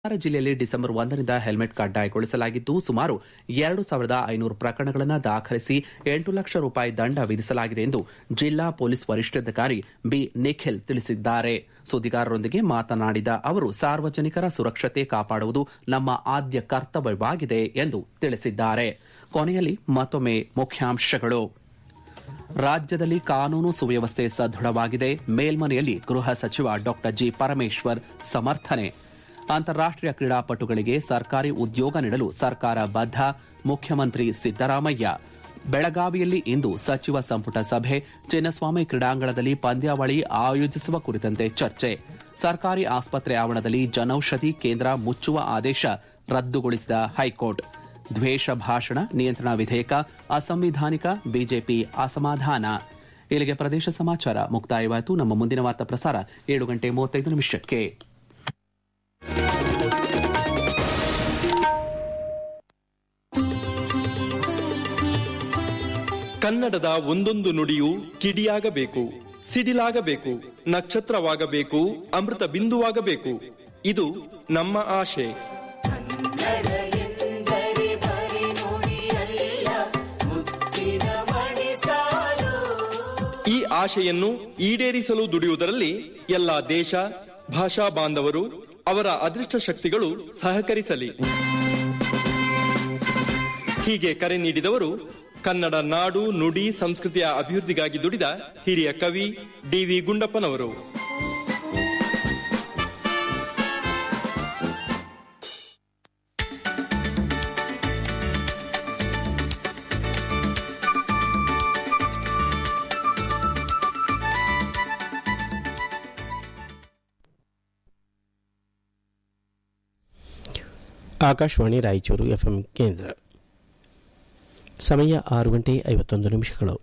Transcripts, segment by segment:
ಕೋಲಾರ ಜಿಲ್ಲೆಯಲ್ಲಿ ಡಿಸೆಂಬರ್ ಒಂದರಿಂದ ಹೆಲ್ಮೆಟ್ ಕಡ್ಡಾಯಗೊಳಿಸಲಾಗಿದ್ದು ಸುಮಾರು ಎರಡು ಸಾವಿರದ ಐನೂರು ಪ್ರಕರಣಗಳನ್ನು ದಾಖಲಿಸಿ ಎಂಟು ಲಕ್ಷ ರೂಪಾಯಿ ದಂಡ ವಿಧಿಸಲಾಗಿದೆ ಎಂದು ಜಿಲ್ಲಾ ಪೊಲೀಸ್ ವರಿಷ್ಠಾಧಿಕಾರಿ ಬಿ ನಿಖಿಲ್ ತಿಳಿಸಿದ್ದಾರೆ ಸುದ್ದಿಗಾರರೊಂದಿಗೆ ಮಾತನಾಡಿದ ಅವರು ಸಾರ್ವಜನಿಕರ ಸುರಕ್ಷತೆ ಕಾಪಾಡುವುದು ನಮ್ಮ ಆದ್ಯ ಕರ್ತವ್ಯವಾಗಿದೆ ಎಂದು ತಿಳಿಸಿದ್ದಾರೆ ಕೊನೆಯಲ್ಲಿ ಮತ್ತೊಮ್ಮೆ ಮುಖ್ಯಾಂಶಗಳು ರಾಜ್ಯದಲ್ಲಿ ಕಾನೂನು ಸುವ್ಯವಸ್ಥೆ ಸದೃಢವಾಗಿದೆ ಮೇಲ್ಮನೆಯಲ್ಲಿ ಗೃಹ ಸಚಿವ ಡಾ ಜಿ ಪರಮೇಶ್ವರ್ ಸಮರ್ಥನೆ ಅಂತಾರಾಷ್ಟೀಯ ಕ್ರೀಡಾಪಟುಗಳಿಗೆ ಸರ್ಕಾರಿ ಉದ್ಯೋಗ ನೀಡಲು ಸರ್ಕಾರ ಬದ್ಧ ಮುಖ್ಯಮಂತ್ರಿ ಸಿದ್ದರಾಮಯ್ಯ ಬೆಳಗಾವಿಯಲ್ಲಿ ಇಂದು ಸಚಿವ ಸಂಪುಟ ಸಭೆ ಚಿನ್ನಸ್ವಾಮಿ ಕ್ರೀಡಾಂಗಣದಲ್ಲಿ ಪಂದ್ಯಾವಳಿ ಆಯೋಜಿಸುವ ಕುರಿತಂತೆ ಚರ್ಚೆ ಸರ್ಕಾರಿ ಆಸ್ಪತ್ರೆ ಆವರಣದಲ್ಲಿ ಜನೌಷಧಿ ಕೇಂದ್ರ ಮುಚ್ಚುವ ಆದೇಶ ರದ್ದುಗೊಳಿಸಿದ ಹೈಕೋರ್ಟ್ ದ್ವೇಷ ಭಾಷಣ ನಿಯಂತ್ರಣ ವಿಧೇಯಕ ಅಸಂವಿಧಾನಿಕ ಬಿಜೆಪಿ ಅಸಮಾಧಾನ ಇಲ್ಲಿಗೆ ಪ್ರದೇಶ ಸಮಾಚಾರ ಮುಕ್ತಾಯವಾಯಿತು ನಮ್ಮ ಮುಂದಿನ ವಾರ್ತಾ ಪ್ರಸಾರ ಏಳು ಗಂಟೆ ಮೂವತ್ತೈದು ನಿಮಿಷಕ್ಕೆ ಕನ್ನಡದ ಒಂದೊಂದು ನುಡಿಯು ಕಿಡಿಯಾಗಬೇಕು ಸಿಡಿಲಾಗಬೇಕು ನಕ್ಷತ್ರವಾಗಬೇಕು ಅಮೃತ ಬಿಂದುವಾಗಬೇಕು ಇದು ನಮ್ಮ ಆಶೆ ಕನ್ನಡ ಎಂದರೆ ಬರಿ ನುಡಿಯಲ್ಲ ಮುತ್ತಿನ ಮಣಿಸಾಲು ಈ ಆಶೆಯನ್ನು ಈಡೇರಿಸಲು ದುಡಿಯುವುದರಲ್ಲಿ ಎಲ್ಲ ದೇಶ ಭಾಷಾ ಬಾಂಧವರು ಅವರ ಅದೃಷ್ಟ ಶಕ್ತಿಗಳು ಸಹಕರಿಸಲಿ ಹೀಗೆ ಕರೆ ನೀಡಿದವರು ಕನ್ನಡ ನಾಡು ನುಡಿ ಸಂಸ್ಕೃತಿಯ ಅಭಿವೃದ್ಧಿಗಾಗಿ ದುಡಿದ ಹಿರಿಯ ಕವಿ ಡಿವಿ ಗುಂಡಪ್ಪನವರು ಆಕಾಶವಾಣಿ ರಾಯಚೂರು ಎಫ್ಎಂ ಕೇಂದ್ರ ಸಮಯ ಆರು ಗಂಟೆ ಐವತ್ತೊಂದು ನಿಮಿಷಗಳು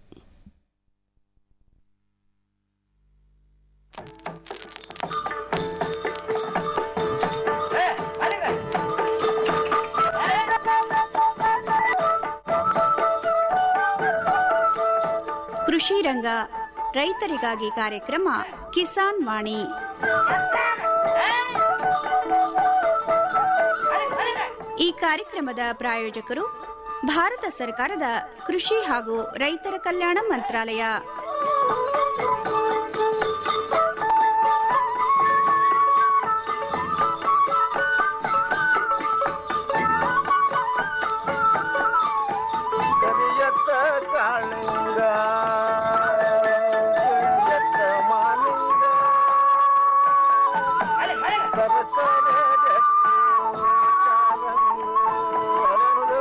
ಕೃಷಿ ರಂಗ ರೈತರಿಗಾಗಿ ಕಾರ್ಯಕ್ರಮ ಕಿಸಾನ್ ವಾಣಿ ಈ ಕಾರ್ಯಕ್ರಮದ ಪ್ರಾಯೋಜಕರು ಭಾರತ ಸರ್ಕಾರದ ಕೃಷಿ ಹಾಗೂ ರೈತರ ಕಲ್ಯಾಣ ಮಂತ್ರಾಲಯ ಕರಿಯತ್ತ ಕಾಳಿಂಗ ಕರಿಯತ್ತ ಮಾಲಿಂಗ ಸರಸರ ಗಟ್ಟಿ ಕಾಲಂಗು ಅರಳು.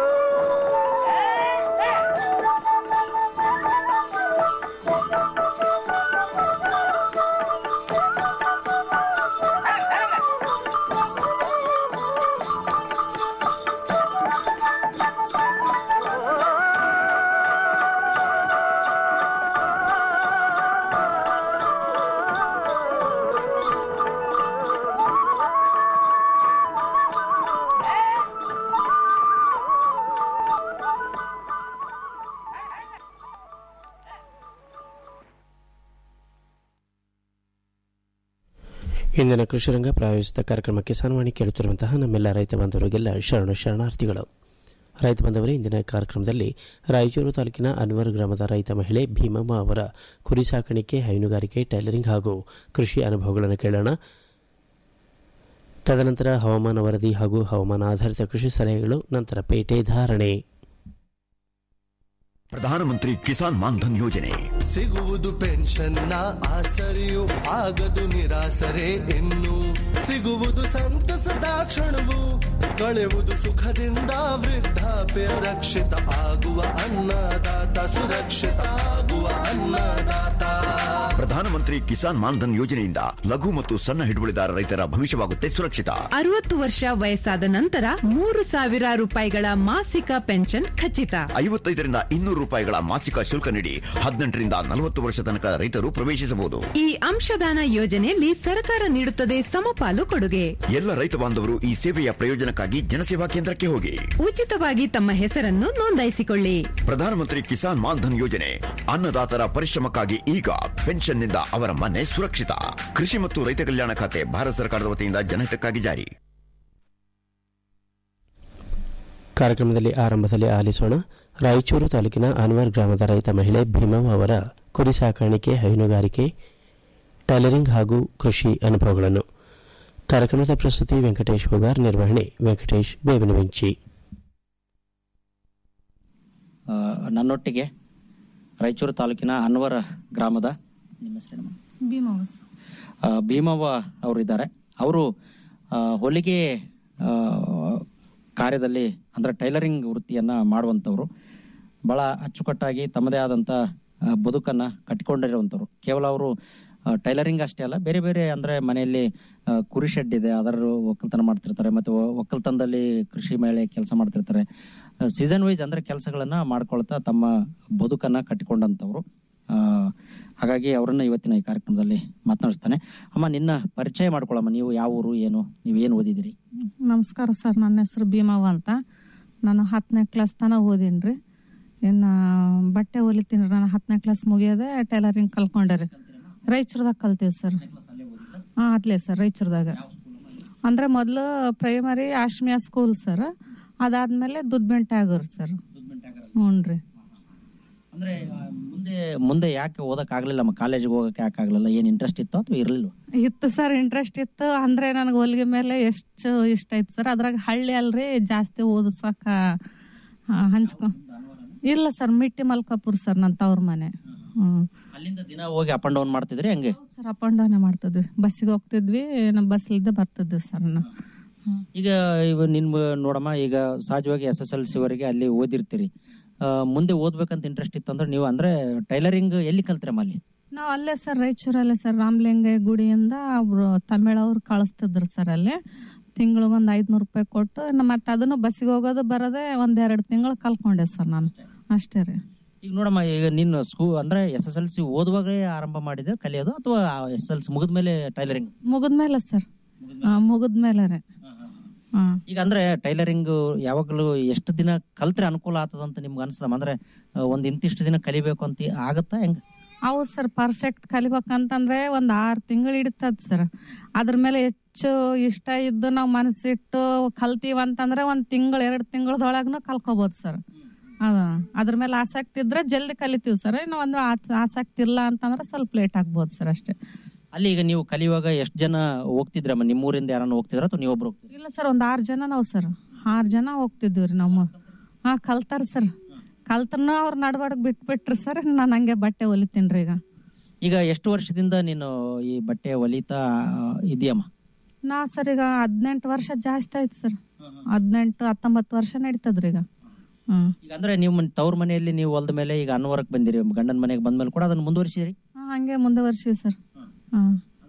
ಇಂದಿನ ಕೃಷಿರಂಗ ಪ್ರಾಯೋಜಿತ ಕಾರ್ಯಕ್ರಮ ಕಿಸಾನ್ವಾಣಿ ಕೇಳುತ್ತಿರುವಂತಹ ನಮ್ಮೆಲ್ಲ ರೈತ ಬಾಂಧವರಿಗೆಲ್ಲ ಶರಣ ಶರಣಾರ್ಥಿಗಳು ರೈತ ಬಾಂಧವರೇ ಇಂದಿನ ಕಾರ್ಯಕ್ರಮದಲ್ಲಿ ರಾಯಚೂರು ತಾಲೂಕಿನ ಅನ್ವರ್ ಗ್ರಾಮದ ರೈತ ಮಹಿಳೆ ಭೀಮಮ್ಮ ಅವರ ಕುರಿ ಸಾಕಾಣಿಕೆ ಹೈನುಗಾರಿಕೆ ಟೈಲರಿಂಗ್ ಹಾಗೂ ಕೃಷಿ ಅನುಭವಗಳನ್ನು ಕೇಳೋಣ ತದನಂತರ ಹವಾಮಾನ ವರದಿ ಹಾಗೂ ಹವಾಮಾನ ಆಧಾರಿತ ಕೃಷಿ ಸಲಹೆಗಳು ನಂತರ ಪೇಟೆ ಧಾರಣೆ ಪ್ರಧಾನಮಂತ್ರಿ ಕಿಸಾನ್ ಮಾನ್ಧನ್ ಯೋಜನೆ ಸಿಗುವುದು ಪೆನ್ಷನ್ನ ಆಸರೆಯು ಆಗದು ನಿರಾಸರೆ ಇನ್ನು ಸಿಗುವುದು ಸಂತಸದ ಕ್ಷಣವು ಕಳೆವುದು ಸುಖದಿಂದ ವೃದ್ಧಾಪ್ಯ ರಕ್ಷಿತ ಆಗುವ ಅನ್ನದಾತ ಸುರಕ್ಷಿತ ಆಗುವ ಅನ್ನದಾತ ಪ್ರಧಾನಮಂತ್ರಿ ಕಿಸಾನ್ ಮಾನ್ಧನ್ ಯೋಜನೆಯಿಂದ ಲಘು ಮತ್ತು ಸಣ್ಣ ಹಿಡುವಳಿದಾರ ರೈತರ ಭವಿಷ್ಯವಾಗುತ್ತೆ ಸುರಕ್ಷಿತ ಅರವತ್ತು ವರ್ಷ ವಯಸ್ಸಾದ ನಂತರ ಮೂರು ಸಾವಿರ ರೂಪಾಯಿಗಳ ಮಾಸಿಕ ಪೆನ್ಷನ್ ಖಚಿತ ಐವತ್ತೈದರಿಂದ ಇನ್ನೂರು ರೂಪಾಯಿಗಳ ಮಾಸಿಕ ಶುಲ್ಕ ನೀಡಿ ಹದಿನೆಂಟರಿಂದ ನಲವತ್ತು ವರ್ಷ ತನಕ ರೈತರು ಪ್ರವೇಶಿಸಬಹುದು ಈ ಅಂಶದಾನ ಯೋಜನೆಯಲ್ಲಿ ಸರ್ಕಾರ ನೀಡುತ್ತದೆ ಸಮಪಾಲು ಕೊಡುಗೆ ಎಲ್ಲ ರೈತ ಬಾಂಧವರು ಈ ಸೇವೆಯ ಪ್ರಯೋಜನಕ್ಕಾಗಿ ಜನಸೇವಾ ಕೇಂದ್ರಕ್ಕೆ ಹೋಗಿ ಉಚಿತವಾಗಿ ತಮ್ಮ ಹೆಸರನ್ನು ನೋಂದಾಯಿಸಿಕೊಳ್ಳಿ ಪ್ರಧಾನಮಂತ್ರಿ ಕಿಸಾನ್ ಮಾನ್ಧನ್ ಯೋಜನೆ ಅನ್ನದಾತರ ಪರಿಶ್ರಮಕ್ಕಾಗಿ ಈಗ ಪೆನ್ಷನ್ನಿಂದ ಅವರ ಮನೆ ಸುರಕ್ಷಿತ ಕೃಷಿ ಮತ್ತು ರೈತ ಕಲ್ಯಾಣ ಖಾತೆ ಭಾರತ ಸರ್ಕಾರದ ವತಿಯಿಂದ ಜನಹಿತಕ್ಕಾಗಿ ಜಾರಿ ಕಾರ್ಯಕ್ರಮದಲ್ಲಿ ಆರಂಭದಲ್ಲಿ ಆಲಿಸೋಣ ರಾಯಚೂರು ತಾಲೂಕಿನ ಅನ್ವರ್ ಗ್ರಾಮದ ರೈತ ಮಹಿಳೆ ಭೀಮವ್ವ ಅವರ ಕುರಿ ಸಾಕಾಣಿಕೆ ಹೈನುಗಾರಿಕೆ ಟೈಲರಿಂಗ್ ಹಾಗೂ ಕೃಷಿ ಅನುಭವಗಳನ್ನು ಕಾರ್ಯಕ್ರಮದ ಪ್ರಸ್ತುತಿ ವೆಂಕಟೇಶ್ ಹುಗಾರ್ ನಿರ್ವಹಣೆ ವೆಂಕಟೇಶ್ ಬೇವಿನವೆಂಚಿ ಆ, ನನ್ನೊಟ್ಟಿಗೆ ರಾಯಚೂರು ತಾಲೂಕಿನ ಅನ್ವರ ಗ್ರಾಮದ ನಿಮ್ಮ ಹೆಸರೇನಮ್ಮ? ಆ, ಭೀಮವ್ವ ಅವರಿದ್ದಾರೆ ಅವರು ಆ, ಹೊಲಿಗೆ ಆ, ಕಾರ್ಯದಲ್ಲಿ ಅಂದರೆ ಟೈಲರಿಂಗ್ ವೃತ್ತಿಯನ್ನ ಮಾಡುವಂಥವ್ರು ಬಹಳ ಅಚ್ಚುಕಟ್ಟಾಗಿ ತಮ್ಮದೇ ಆದಂಥ ಆ, ಬದುಕನ್ನ ಕಟ್ಟಿಕೊಂಡಿರುವಂಥವ್ರು ಕೇವಲ ಅವರು ಆ, ಟೈಲರಿಂಗ್ ಅಷ್ಟೇ ಅಲ್ಲ ಬೇರೆ ಬೇರೆ ಅಂದ್ರೆ ಮನೆಯಲ್ಲಿ ಆ, ಕುರಿ ಶೆಡ್ ಇದೆ ಅದರ ಒಕ್ಕಲ್ತನ ಮಾಡ್ತಿರ್ತಾರೆ ಮತ್ತೆ ಒ- ಒಕ್ಕಲ್ತನದಲ್ಲಿ ಕೃಷಿ ಮೇಳೆ ಕೆಲಸ ಮಾಡ್ತಿರ್ತಾರೆ ಸೀಸನ್ ವೈಸ್ ಅಂದ್ರೆ ಕೆಲಸಗಳನ್ನ ಮಾಡ್ಕೊಳ್ತಾ ತಮ್ಮ ಬದುಕನ್ನ ಕಟ್ಟಿಕೊಂಡಂತವ್ರು ಆ, ಹಾಗಾಗಿ ಅವರನ್ನ ಇವತ್ತಿನ ಈ ಕಾರ್ಯಕ್ರಮದಲ್ಲಿ ಮಾತನಾಡಿಸ್ತಾನೆ ಅಮ್ಮ ನಿನ್ನ ಪರಿಚಯ ಮಾಡ್ಕೊಳಮ್ಮ ನೀವು ಯಾವ ಊರು ಏನು ನೀವು ಏನು ಓದಿದಿರಿ ನಮಸ್ಕಾರ ಸರ್ ನನ್ನ ಹೆಸರು ಭೀಮವ್ವ ಅಂತ ನಾನು ಹತ್ತನೇ ಕ್ಲಾಸ್ ತನಕ ಓದೀನಿ ಇನ್ನು ಬಟ್ಟೆ ಹೊಲಿತೀನಿ ರೀ ನಾನು ಹತ್ತನೇ ಕ್ಲಾಸ್ ಮುಗಿಯೋದೆ ಟೈಲರಿಂಗ್ ಕಲ್ಕೊಂಡೆ ರೀ ರಾಯಚೂರ್ದಾಗ ಕಲ್ತೀವಿ ಸರ್ ಹಾಂ ಅದ್ಲೇ ಸರ್ ರಾಯಚೂರ್ದಾಗ ಅಂದ್ರೆ ಮೊದಲು ಪ್ರೈಮರಿ ಆಶ್ಮಿಯಾ ಸ್ಕೂಲ್ ಸರ್ ಅದಾದ್ಮೇಲೆ ದುದ್ಬೆಂಟೆ ಆಗೋರು ಸರ್ ಹ್ಞೂ ರೀ ಅಂದ್ರೆ ಆ, ಮುಂದೆ ಮುಂದೆ ಯಾಕೆ ಓದಕ್ ಆಗ್ಲಿಲ್ಲ ಕಾಲೇಜಿಗೆ ಹೋಗಕ್ಕೆ ಯಾಕೆ ಆಗ್ಲಿಲ್ಲ ಏನ್ ಇಂಟ್ರೆಸ್ಟ್ ಇತ್ತು ಅಥವಾ ಇರ್ಲಿಲ್ಲ ಇತ್ತು ಸರ್ ಇಂಟ್ರೆಸ್ಟ್ ಇತ್ತು ಅಂದ್ರೆ ನನಗೆ ಹೊಲಿಗೆ ಮೇಲೆ ಎಷ್ಟು ಇಷ್ಟ ಐತೆ ಸರ್ ಅದ್ರಾಗ ಹಳ್ಳಿ ಅಲ್ರಿ ಜಾಸ್ತಿ ಓದಿಸಕ ಹಂಚ್ಕೊ ಇಲ್ಲ ಸರ್ ಮಿಟ್ಟಿ ಮಲ್ಕಾಪುರ್ ಸರ್ ನನ್ನ ತವ್ರ ಮನೆ ಹ್ಮ್ ಅಲ್ಲಿಂದ ದಿನ ಹೋಗಿ ಅಪ್ ಅಂಡ್ ಡೌನ್ ಮಾಡ್ತಿದ್ರಿ ಹಂಗೆ ಸರ್ ಅಪ್ ಅಂಡ್ ಡೌನ್ ಮಾಡ್ತಿದ್ವಿ ಬಸ್ಸಿಗೆ ಹೋಗ್ತಿದ್ವಿ ನಮ್ಮ ಬಸ್ಲಿದ್ದ ಬರ್ತಿದ್ವಿ ಸರ್ ನಾವು ಈಗ ಇವ ನಿನ್ ನೋಡಮ್ಮ ಈಗ ಸಹಜವಾಗಿ ಎಸ್ ಎಸ್ ಎಲ್ ಸಿ ವರೆಗೆ ಅಲ್ಲಿ ಓದಿರ್ತೀರಿ ಆ, ಮುಂದೆ ಓದ್ಬೇಕಂತ ಇಂಟ್ರೆಸ್ಟ್ ಇತ್ತು ಅಂದ್ರೆ ನೀವು ಅಂದ್ರೆ ಟೈಲರಿಂಗ್ ಎಲ್ಲಿ ಕಲ್ತ್ರಮ್ಮ ಅಲ್ಲಿ ನಾವು ಅಲ್ಲೇ ಸರ್ ರಾಯಚೂರಲ್ಲೇ ಸರ್ ರಾಮಲಿಂಗಯ್ಯ ಗುಡಿಯಿಂದ ಅವರು ತಮಿಳವ್ರು ಕಳಿಸ್ತಿದ್ರು ಸರ್ ಅಲ್ಲಿ ತಿಂಗಳಿಗೊಂದು ಐದ್ನೂರು ರೂಪಾಯಿ ಕೊಟ್ಟು ನ- ಮತ್ತೆ ಅದನ್ನು ಬಸ್ಸಿಗೆ ಹೋಗೋದು ಬರೋದೇ ಒಂದ್ ಎರಡು ತಿಂಗಳು ಕಲ್ಕೊಂಡೆ ಸರ್ ನಾನು ಅಷ್ಟೇ ರೀ ಈಗ ನೋಡಮ್ಮ ಈಗ ನೀನು ಸ್ಕೂಲ್ ಅಂದ್ರೆ ಎಸ್ ಎಸ್ ಎಲ್ ಸಿ ಓದುವಾಗಲೇ ಆರಂಭ ಮಾಡಿದೆ ಕಲಿಯೋದು ಅಥವಾ ಎಸ್ ಎಲ್ ಸಿ ಮುಗಿದ್ಮೇಲೆ ಟೈಲರಿಂಗ್ ಮುಗಿದ್ಮೇಲೆ ಸರ್ ಮುಗಿದ್ಮೇಲೆ ರೀ ಹ್ಮ್ ಈಗ ಅಂದ್ರೆ ಟೈಲರಿಂಗ್ ಯಾವಾಗಲೂ ಎಷ್ಟು ದಿನ ಕಲ್ತ್ರೆ ಅನುಕೂಲ ಆಗ್ತದಂತ ನಿಮ್ಗೆ ಅನ್ಸದಮ್ಮ ಅಂದ್ರೆ ಆ, ಒಂದ್ ಇಂತಿಷ್ಟು ದಿನ ಕಲಿಬೇಕು ಅಂತ ಆಗತ್ತಾ ಹೆಂಗ್ ಹೌದು ಸರ್ ಪರ್ಫೆಕ್ಟ್ ಕಲಿಬೇಕಂತಂದ್ರೆ ಒಂದ್ ಆರು ತಿಂಗಳು ಹಿಡಿತದ ಸರ್ ಅದ್ರ ಮೇಲೆ ಹೆಚ್ಚು ಇಷ್ಟ ಇದ್ದು ನಾವು ಮನಸ್ಸಿಟ್ಟು ಕಲ್ತೀವಿ ಅಂತಂದ್ರೆ ಒಂದ್ ತಿಂಗಳು ಎರಡು ತಿಂಗಳದೊಳಗ್ನು ಕಲ್ಕೋಬಹುದು ಸರ್ ಅದ ಅದ್ರ ಮೇಲೆ ಆಸಕ್ತಿ ಇದ್ರೆ ಜಲ್ದಿ ಕಲಿತೀವಿ ಸರ್ ಇನ್ನು ಒಂದು ಆ- ಆಸಕ್ತಿ ಇಲ್ಲ ಅಂತಂದ್ರೆ ಸ್ವಲ್ಪ ಲೇಟ್ ಆಗ್ಬೋದು ಸರ್ ಅಷ್ಟೇ ಅಲ್ಲಿ ಈಗ ನೀವು ಕಲಿಯುವಾಗ ಎಷ್ಟು ಜನ ಹೋಗ್ತಿದ್ರಮ್ಮ ನಿಮ್ಮೂರಿಂದ ಯಾರನ್ನ ಹೋಗ್ತಿದ್ರ ಅಥವಾ ನೀವೊಬ್ರು ಹೋಗ್ತಿದ್ರ ಇಲ್ಲ ಸರ್ ಒಂದ್ ಆರು ಜನ ನಾವು ಸರ್ ಆರು ಜನ ಹೋಗ್ತಿದ್ವಿ ರೀ ನಾವು ಹಾ ಕಲ್ತಾರ ಸರ್ ಕಲ್ತರ್ನು ಅವ್ರ ನಡ್ಬಾಡಕ್ ಬಿಟ್ಬಿಟ್ರಿ ಸರ್ ನಾನು ಹಂಗೆ ಬಟ್ಟೆ ಹೊಲಿತೀನಿ ರೀ ಈಗ ಈಗ ಎಷ್ಟು ವರ್ಷದಿಂದ ನೀನು ಈ ಬಟ್ಟೆ ಹೊಲಿತಾ ಇದೆಯಮ್ಮ ನಾ ಸರ್ ಈಗ ಹದಿನೆಂಟು ವರ್ಷ ಜಾಸ್ತಿ ಆಯ್ತು ಸರ್ ಹದಿನೆಂಟು ಹತ್ತೊಂಬತ್ತು ವರ್ಷ ನಡೀತದ್ರಿ ಈಗ ಹ್ಮ್ ಈಗ ಅಂದ್ರೆ ನೀವು ಮನ್- ತವ್ರ ಮನೆಯಲ್ಲಿ ನೀವು ಹೊಲ್ದ ಮೇಲೆ ಈಗ ಅನ್ವರಕ್ ಬಂದಿರಿ ಗಂಡನ ಮನೆಗೆ ಬಂದ್ಮೇಲೆ ಕೂಡ ಅದನ್ನ ಮುಂದುವರಿಸಿರಿ ಹಾ, ಹಂಗೆ ಮುಂದುವರ್ಸಿವಿ ಸರ್ ಹಾ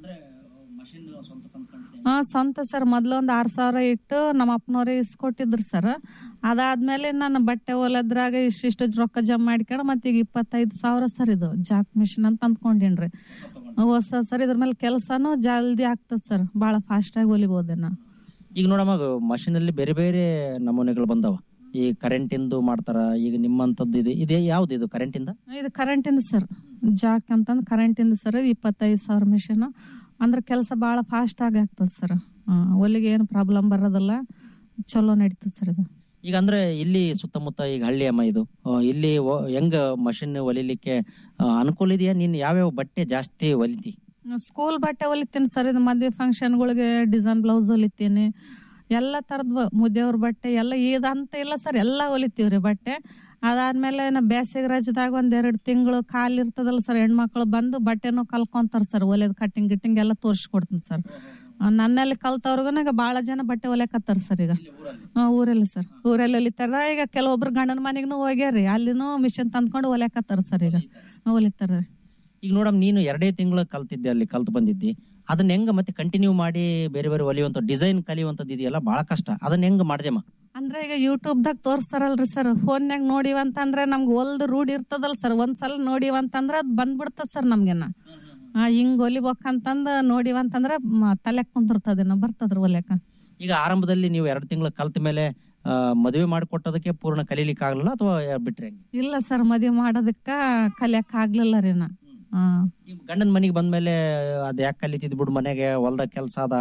ಹಾ ಸ್ವಂತ ಸರ್ ಮೊದ್ಲು ಒಂದ್ ಆರ್ ಸಾವಿರ ಇಟ್ಟು ನಮ್ಮ ಅಪ್ಪನವ್ರೆ ಇಸ್ಕೊಟ್ಟಿದ್ರು ಸರ್ ಅದಾದ್ಮೇಲೆ ನಾನು ಬಟ್ಟೆ ಹೊಲದ್ರಾಗ ಇಷ್ಟಿಷ್ಟು ರೊಕ್ಕ ಜಮಾ ಮಾಡ್ಕೊಂಡು ಮತ್ತೆ ಈಗ ಇಪ್ಪತ್ತೈದು ಸಾವಿರ ಸರ್ ಇದು ಜಾಕ್ ಮಿಷಿನ್ ಅಂತ ಅಂದ್ಕೊಂಡಿನ್ರಿ ಹೊಸ ಸರ್ ಇದ್ರ ಮೇಲೆ ಕೆಲಸನೂ ಜಲ್ದಿ ಆಗ್ತದ ಸರ್ ಬಹಳ ಫಾಸ್ಟ್ ಆಗಿ ಹೊಲಿಬೋದೇನ ಈಗ ನೋಡಮ್ಮ ಮಷಿನ್ ಅಲ್ಲಿ ಬೇರೆ ಬೇರೆ ನಮೂನೆಗಳು ಬಂದವ ಈ ಕರೆಂಟ್ ಇಂದು ಮಾಡ್ತಾರ ಈಗ ನಿಮ್ಮಂತದ್ದು ಇದೆ ಇದೇ ಯಾವ್ದು ಇದು ಕರೆಂಟ್ ಇಂದ ಇದು ಕರೆಂಟ್ ಇಂದ ಸರ್ ಜಾಕ್ ಅಂತಂದ್ ಕರೆಂಟ್ ಇಂದ ಸರ್ ಇಪ್ಪತ್ತೈದು ಸಾವಿರ ಮಿಷನ್ ಅಂದ್ರೆ ಕೆಲಸ ಬಹಳ ಫಾಸ್ಟ್ ಆಗಿ ಆಗ್ತದ ಸರ್ ಹೊಲಿಗೆ ಏನು ಪ್ರಾಬ್ಲಮ್ ಬರೋದಿಲ್ಲ ಚಲೋ ನಡೀತದ ಸರ್ ಇದು ಈಗ ಅಂದ್ರೆ ಇಲ್ಲಿ ಸುತ್ತಮುತ್ತ ಈಗ ಹಳ್ಳಿ ಅಮ್ಮ ಇದು ಆ, ಇಲ್ಲಿ ಒ- ಹೆಂಗ ಮಷಿನ್ ಹೊಲಿಲಿಕ್ಕೆ ಆ, ಅನುಕೂಲ ಇದೆಯಾ ನೀನ್ ಯಾವ್ಯಾವ ಬಟ್ಟೆ ಜಾಸ್ತಿ ಹೊಲಿತಿ ಸ್ಕೂಲ್ ಬಟ್ಟೆ ಹೊಲಿತೀನಿ ಸರ್ ಇದು ಮದುವೆ ಫಂಕ್ಷನ್ಗಳಿಗೆ ಡಿಸೈನ್ ಬ್ಲೌಸ್ ಹೊಲಿತೀನಿ ಎಲ್ಲ ತರದ್ ಮುದ್ದೆಯವ್ರ ಬಟ್ಟೆ ಎಲ್ಲ ಇದಂತ ಇಲ್ಲ ಸರ್ ಎಲ್ಲ ಹೊಲಿತೀವ್ರಿ ಬಟ್ಟೆ ಅದಾದ್ಮೇಲೆ ನಾ ಬೇಸಿಗೆ ರಜದಾಗ ಒಂದ್ ಎರಡ್ ತಿಂಗಳು ಕಾಲ್ ಇರ್ತದಲ್ಲ ಸರ್ ಹೆಣ್ಮಕ್ಳು ಬಂದು ಬಟ್ಟೆನೂ ಕಲ್ಕೊಂತಾರ ಸರ್ ಹೊಲಿಯೋದ್ ಕಟ್ಟಿಂಗ್ ಗಿಟ್ಟಿಂಗ್ ಎಲ್ಲ ತೋರಿಸ್ಕೊಡ್ತೀನಿ ಸರ್ ನನ್ನಲ್ಲಿ ಕಲ್ತವ್ರಿಗೂ ಈಗ ಬಹಳ ಜನ ಬಟ್ಟೆ ಹೊಲಿಯಕತ್ತಾರ ಸರ್ ಈಗ ಹಾ, ಊರಲ್ಲಿ ಸರ್ ಊರಲ್ಲಿ ಹೊಲಿತಾರ ಈಗ ಕೆಲವೊಬ್ರು ಗಂಡನ ಮನೆಗೂ ಹೋಗ್ಯಾರಿ ಅಲ್ಲಿನೂ ಮಿಷನ್ ತಂದ್ಕೊಂಡು ಹೊಲಿಯಕತ್ತಾರ ಸರ್ ಈಗ ಹೊಲಿತಾರ ಈಗ ನೋಡಮ್ ನೀನು ಎರಡೇ ತಿಂಗಳು ಕಲ್ತಿದ್ದೆ ಅಲ್ಲಿ ಕಲ್ತು ಬಂದಿದ್ದಿ ಅದನ್ನ ಹೆಂಗ ಮತ್ತೆ ಕಂಟಿನ್ಯೂ ಮಾಡಿ ಬೇರೆ ಬೇರೆ ಹೊಲಿಯುವಂತ ಡಿಸೈನ್ ಕಲಿಯುವಂತದ್ದು ಇದೆಯಲ್ಲ ಬಹಳ ಕಷ್ಟ ಅದನ್ನ ಹೆಂಗ್ ಮಾಡ್ದೆಮ್ಮ ಅಂದ್ರೆ ಈಗ ಯೂಟ್ಯೂಬ್ ದಾಗ ತೋರ್ಸ್ತಾರಲ್ರಿ ಸರ್ ಫೋನ್ಯಾಗ ನೋಡಿವ ಅಂತಂದ್ರೆ ನಮ್ಗೆ ಹೊಲ್ದು ರೂಢಿ ಇರ್ತದಲ್ ಸರ್ ಒಂದ್ಸಲ ನೋಡಿವ ಅಂತಂದ್ರ ಅದ್ ಬಂದ್ಬಿಡ್ತದ ಸರ್ ನಮ್ಗೆನ ಆ, ಹಿಂಗ್ ಹೊಲಿಬೇಕಂತಂದ್ ನೋಡಿವ ಅಂತಂದ್ರ ತಲೆ ಕುಂದಿರ್ತದೇನೋ ಬರ್ತದ್ರ ಹೊಲ್ಯಾಕ ಈಗ ಆರಂಭದಲ್ಲಿ ನೀವು ಎರಡು ತಿಂಗಳು ಕಲ್ತ ಮೇಲೆ ಆ, ಮದುವೆ ಮಾಡಿಕೊಟ್ಟದಕ್ಕೆ ಪೂರ್ಣ ಕಲೀಲಿಕ್ಕೆ ಆಗ್ಲಿಲ್ಲ ಅಥವಾ ಬಿಟ್ರೆ ಹೆಂಗೆ? ಇಲ್ಲ ಸರ್ ಮದ್ವೆ ಮಾಡೋದಕ್ಕ ಕಲಿಯಕ್ ಆಗ್ಲಿಲ್ಲ ರೀ ನಾ ಹಾ ಗಂಡನ ಮನೆಗೆ ಬಂದ್ಮೇಲೆ ಅದ್ ಯಾಕೆ ಕಲಿತಿದ್ ಬಿಡು ಮನೆಗೆ ಹೊಲ್ದಾಗ ಕೆಲಸ ಅದ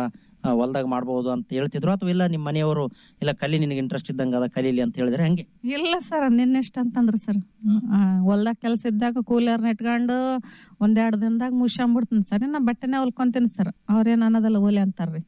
ಹೊಲ್ದಾಗ ಮಾಡ್ಬೋದು ಅಂತ ಹೇಳ್ತಿದ್ರು ಅಥವಾ ಇಲ್ಲ ನಿಮ್ಮ ಮನೆಯವರು ಇಲ್ಲ ಕಲಿ ನಿನಗೆ ಇಂಟ್ರೆಸ್ಟ್ ಇದ್ದಂಗ ಅದ ಕಲೀಲಿ ಅಂತ ಹೇಳಿದ್ರೆ ಹಂಗೆ ಇಲ್ಲ ಸರ್ ನಿನ್ನೆಷ್ಟ ಅಂತಂದ್ರ ಸರ್ ಹೊಲ್ದಾಗ ಕೆಲಸ ಇದ್ದಾಗ ಕೂಲರ್ನ ಇಟ್ಕೊಂಡು ಒಂದೆರಡು ದಿನದಾಗ ಮುಗಿಸ್ಕೊಂಡ್ಬಿಡ್ತೀನಿ ಸರ್ ನಾ ಬಟ್ಟೆನೇ ಹೊಲ್ಕೊಂತೀನಿ ಸರ್ ಅವ್ರೇನ್ ಅನ್ನೋದಲ್ಲ ಓಲೆ ಅಂತಾರ್ರಿ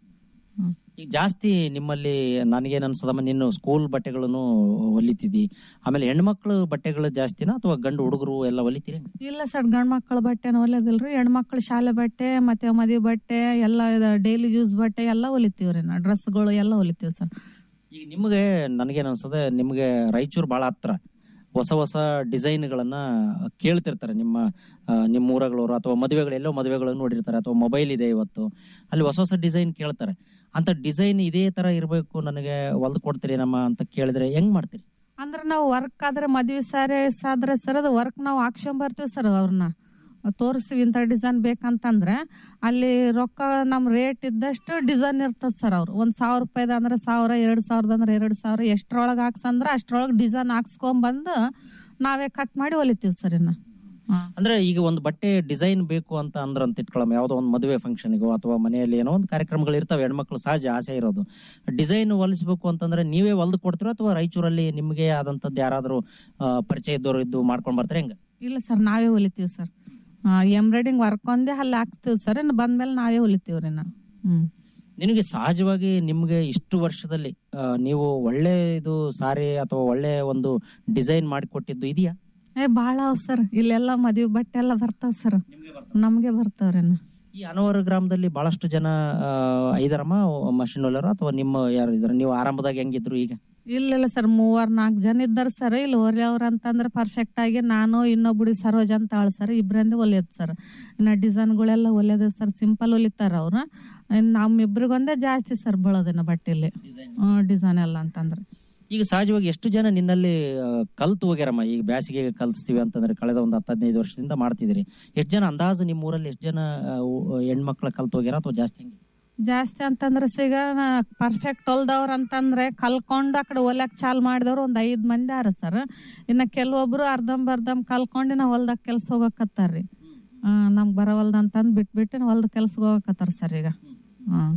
ಈಗ ಜಾಸ್ತಿ ನಿಮ್ಮಲ್ಲಿ ನನಗೇನ್ ಅನ್ಸದಮ್ಮ ನೀನು ಸ್ಕೂಲ್ ಬಟ್ಟೆಗಳನ್ನು ಹೊಲಿತಿದ್ದಿ ಆಮೇಲೆ ಹೆಣ್ಮಕ್ಳು ಬಟ್ಟೆಗಳು ಜಾಸ್ತಿನಾ ಅಥವಾ ಗಂಡು ಹುಡುಗರು ಎಲ್ಲ ಹೊಲಿತೀರಿ ಇಲ್ಲ ಸರ್ ಗಂಡ್ ಮಕ್ಳ ಬಟ್ಟೆನ ಹೊಲಿಯೋದಿಲ್ರಿ ಹೆಣ್ಮಕ್ಳು ಶಾಲೆ ಬಟ್ಟೆ ಮತ್ತೆ ಮದುವೆ ಬಟ್ಟೆ ಎಲ್ಲ ಡೈಲಿ ಯೂಸ್ ಬಟ್ಟೆ ಎಲ್ಲ ಹೊಲಿತೀವ್ರಿ ನಾ ಡ್ರೆಸ್ಗಳು ಎಲ್ಲ ಹೊಲಿತೀವಿ ಸರ್ ಈಗ ನಿಮಗೆ ನನಗೇನ್ ಅನ್ಸದೆ ನಿಮಗೆ ರಾಯಚೂರು ಬಹಳ ಹತ್ರ ಹೊಸ ಹೊಸ ಡಿಸೈನ್ಗಳನ್ನ ಕೇಳ್ತಿರ್ತಾರೆ ನಿಮ್ಮ ಆ, ನಿಮ್ಮ ಊರಗಳವರು ಅಥವಾ ಮದುವೆಗಳು ಎಲ್ಲೋ ಮದುವೆಗಳನ್ನು ನೋಡಿರ್ತಾರೆ ಅಥವಾ ಮೊಬೈಲ್ ಇದೆ ಇವತ್ತು ಅಲ್ಲಿ ಹೊಸ ಹೊಸ ಡಿಸೈನ್ ಕೇಳ್ತಾರೆ ಅಂತ ಡಿಸೈನ್ ಇದೇ ತರ ಇರಬೇಕು ನನಗೆ ಹೊಲ್ದು ಕೊಡ್ತೀರಿ ನಮ್ಮ ಅಂತ ಕೇಳಿದ್ರೆ ಹೆಂಗ್ ಮಾಡ್ತೀರಿ ಅಂದ್ರೆ ನಾವು ವರ್ಕ್ ಆದ್ರೆ ಮದ್ವೆ ಸಾರಿ ಆದ್ರೆ ಸರ್ ಅದು ವರ್ಕ್ ನಾವು ಹಾಕ್ಸ್ಕೊಂಡ್ ಬರ್ತೀವಿ ಸರ್ ಅವ್ರನ್ನ ತೋರಿಸ್ತೀವಿ ಇಂಥ ಡಿಸೈನ್ ಬೇಕಂತಂದ್ರೆ ಅಲ್ಲಿ ರೊಕ್ಕ ನಮ್ ರೇಟ್ ಇದ್ದಷ್ಟು ಡಿಸೈನ್ ಇರ್ತದ ಸರ್ ಅವ್ರು ಒಂದ್ ಸಾವಿರ ರೂಪಾಯಿದ ಅಂದ್ರೆ ಸಾವಿರ ಎರಡ್ ಸಾವಿರದ ಅಂದ್ರೆ ಎರಡ್ ಸಾವಿರ ಎಷ್ಟ್ರೊಳಗೆ ಹಾಕ್ಸಂದ್ರೆ ಅಷ್ಟ್ರೊಳಗೆ ಡಿಸೈನ್ ಹಾಕ್ಸ್ಕೊಂಡ್ ಬಂದು ನಾವೇ ಕಟ್ ಮಾಡಿ ಹೊಲಿತೀವಿ ಸರ್ ಇನ್ನ ಅಂದ್ರೆ ಈಗ ಒಂದು ಬಟ್ಟೆ ಡಿಸೈನ್ ಬೇಕು ಅಂತ ಅಂದ್ರ ಅಂತ ಇಟ್ಕೊಳ್ಳೋಣ ಯಾವ್ದೋ ಒಂದು ಮದುವೆ ಫಂಕ್ಷನ್ಗೋ ಅಥವಾ ಮನೆಯಲ್ಲಿ ಏನೋ ಒಂದು ಕಾರ್ಯಕ್ರಮಗಳು ಇರ್ತಾವೆ ಹೆಣ್ಮಕ್ಳು ಸಹಜ ಆಸೆ ಇರೋದು ಡಿಸೈನ್ ಹೊಲಿಸ್ಬೇಕು ಅಂತಂದ್ರೆ ನೀವೇ ಹೊಲ್ದು ಕೊಡ್ತೀರೋ ಅಥವಾ ರಾಯಚೂರಲ್ಲಿ ನಿಮಗೆ ಆದಂತದ್ದು ಯಾರಾದ್ರೂ ಆ, ಪರಿಚಯ ಇದ್ದವರು ಇದ್ದು ಮಾಡ್ಕೊಂಡ್ ಬರ್ತಾರೆ ಹೆಂಗ ಇಲ್ಲ ಸರ್ ನಾವೇ ಹೊಲಿತೀವಿ ಸರ್ ಎಂಬ್ರಾಯ್ಡಿಂಗ್ ವರ್ಕ್ ಒಂದೇ ಅಲ್ಲಿ ಹಾಕ್ಸ್ತೀವಿ ಸರ್ ಇನ್ನು ಬಂದ್ಮೇಲೆ ನಾವೇ ಹೊಲಿತೀವ್ರಿ ನಾ ಹ್ಮ್ ನಿನಗೆ ಸಹಜವಾಗಿ ನಿಮ್ಗೆ ಇಷ್ಟು ವರ್ಷದಲ್ಲಿ ಆ, ನೀವು ಒಳ್ಳೆ ಇದು ಸಾರಿ ಅಥವಾ ಒಳ್ಳೆ ಒಂದು ಡಿಸೈನ್ ಮಾಡಿಕೊಟ್ಟಿದ್ದು ಇದೆಯಾ ಏ ಬಾಳ ಅವ್ ಸರ್ ಇಲ್ಲೆಲ್ಲ ಮದ್ವಿ ಬಟ್ಟೆ ಎಲ್ಲ ಬರ್ತಾವ ಸರ್ ನಮ್ಗೆ ಬರ್ತಾವ್ರಿ ನಾ ಈ ಅನವರ ಗ್ರಾಮದಲ್ಲಿ ಬಹಳಷ್ಟು ಜನ ಆ, ಐದಾರಮ್ಮ ಮಷಿನ್ ಹೊಲರು ಅಥವಾ ನಿಮ್ಮ ಯಾರು ಇದಾರೆ ನೀವು ಆರಂಭದಾಗ ಹೆಂಗಿದ್ರು ಈಗ ಇಲ್ಲ ಇಲ್ಲ ಸರ್ ಮೂವರ್ ನಾಲ್ಕು ಜನ ಇದ್ದಾರೆ ಸರ್ ಇಲ್ಲಿ ಹೊಲಿಯವ್ರ ಅಂತಂದ್ರೆ ಪರ್ಫೆಕ್ಟ್ ಆಗಿ ನಾನು ಇನ್ನೊಬ್ಬಡಿ ಸರೋಜ ಅಂತ ಆಳ್ ಸರ್ ಇಬ್ರಿಂದ ಹೊಲಿಯೋದು ಸರ್ ಇನ್ನ ಡಿಸೈನ್ಗಳೆಲ್ಲ ಹೊಲಿಯೋದು ಸರ್ ಸಿಂಪಲ್ ಹೊಲಿತಾರ ಅವ್ರು ನಮ್ಮಿಬ್ರಿಗೊಂದೇ ಜಾಸ್ತಿ ಸರ್ ಬಳೋದಿನ ಬಟ್ಟೆಲಿ ಡಿಸೈನ್ ಎಲ್ಲ ಅಂತಂದ್ರೆ ಈಗ ಸಹಜವಾಗಿ ಎಷ್ಟು ಜನ ನಿನ್ನಲ್ಲಿ ಆ, ಕಲ್ತು ಹೋಗ್ಯಾರಮ್ಮ ಈಗ ಬ್ಯಾಸಿಗೆ ಕಲಿಸ್ತೀವಿ ಅಂತಂದ್ರೆ ಕಳೆದ ಒಂದು ಹತ್ತು ಹದಿನೈದು ವರ್ಷದಿಂದ ಮಾಡ್ತಿದ್ರಿ ಎಷ್ಟು ಜನ ಅಂದಾಜು ನಿಮ್ಮ ಊರಲ್ಲಿ ಎಷ್ಟು ಜನ ಆ, ಉ- ಹೆಣ್ಮಕ್ಳು ಕಲ್ತು ಹೋಗ್ಯಾರ ಅಥವಾ ಜಾಸ್ತಿ ಹೆಂಗೆ ಜಾಸ್ತಿ ಅಂತಂದ್ರೆ ಸಿಗ ಪರ್ಫೆಕ್ಟ್ ಹೊಲ್ದವ್ರ ಅಂತಂದ್ರೆ ಕಲ್ಕೊಂಡು ಆ ಕಡೆ ಹೊಲ್ಯಾಕ್ ಚಾಲ್ ಮಾಡಿದವ್ರು ಒಂದ್ ಐದ್ ಮಂದಿ ಆರ ಸರ್ ಇನ್ನ ಕೆಲವೊಬ್ರು ಅರ್ಧಂಬರ್ಧಂ ಕಲ್ಕೊಂಡು ನಾ ಹೊಲ್ದಾಗ ಕೆಲ್ಸ ಹೋಗಕತ್ತಾರ್ರಿ ಆ, ನಮ್ಗ್ ಬರವಲ್ದ ಅಂತಂದ್ ಬಿಟ್ಬಿಟ್ಟು ಹೊಲ್ದ ಕೆಲ್ಸಕ್ಕೆ ಹೋಗಕತ್ತಾರ ಸರ್ ಈಗ ಹ್ಮ್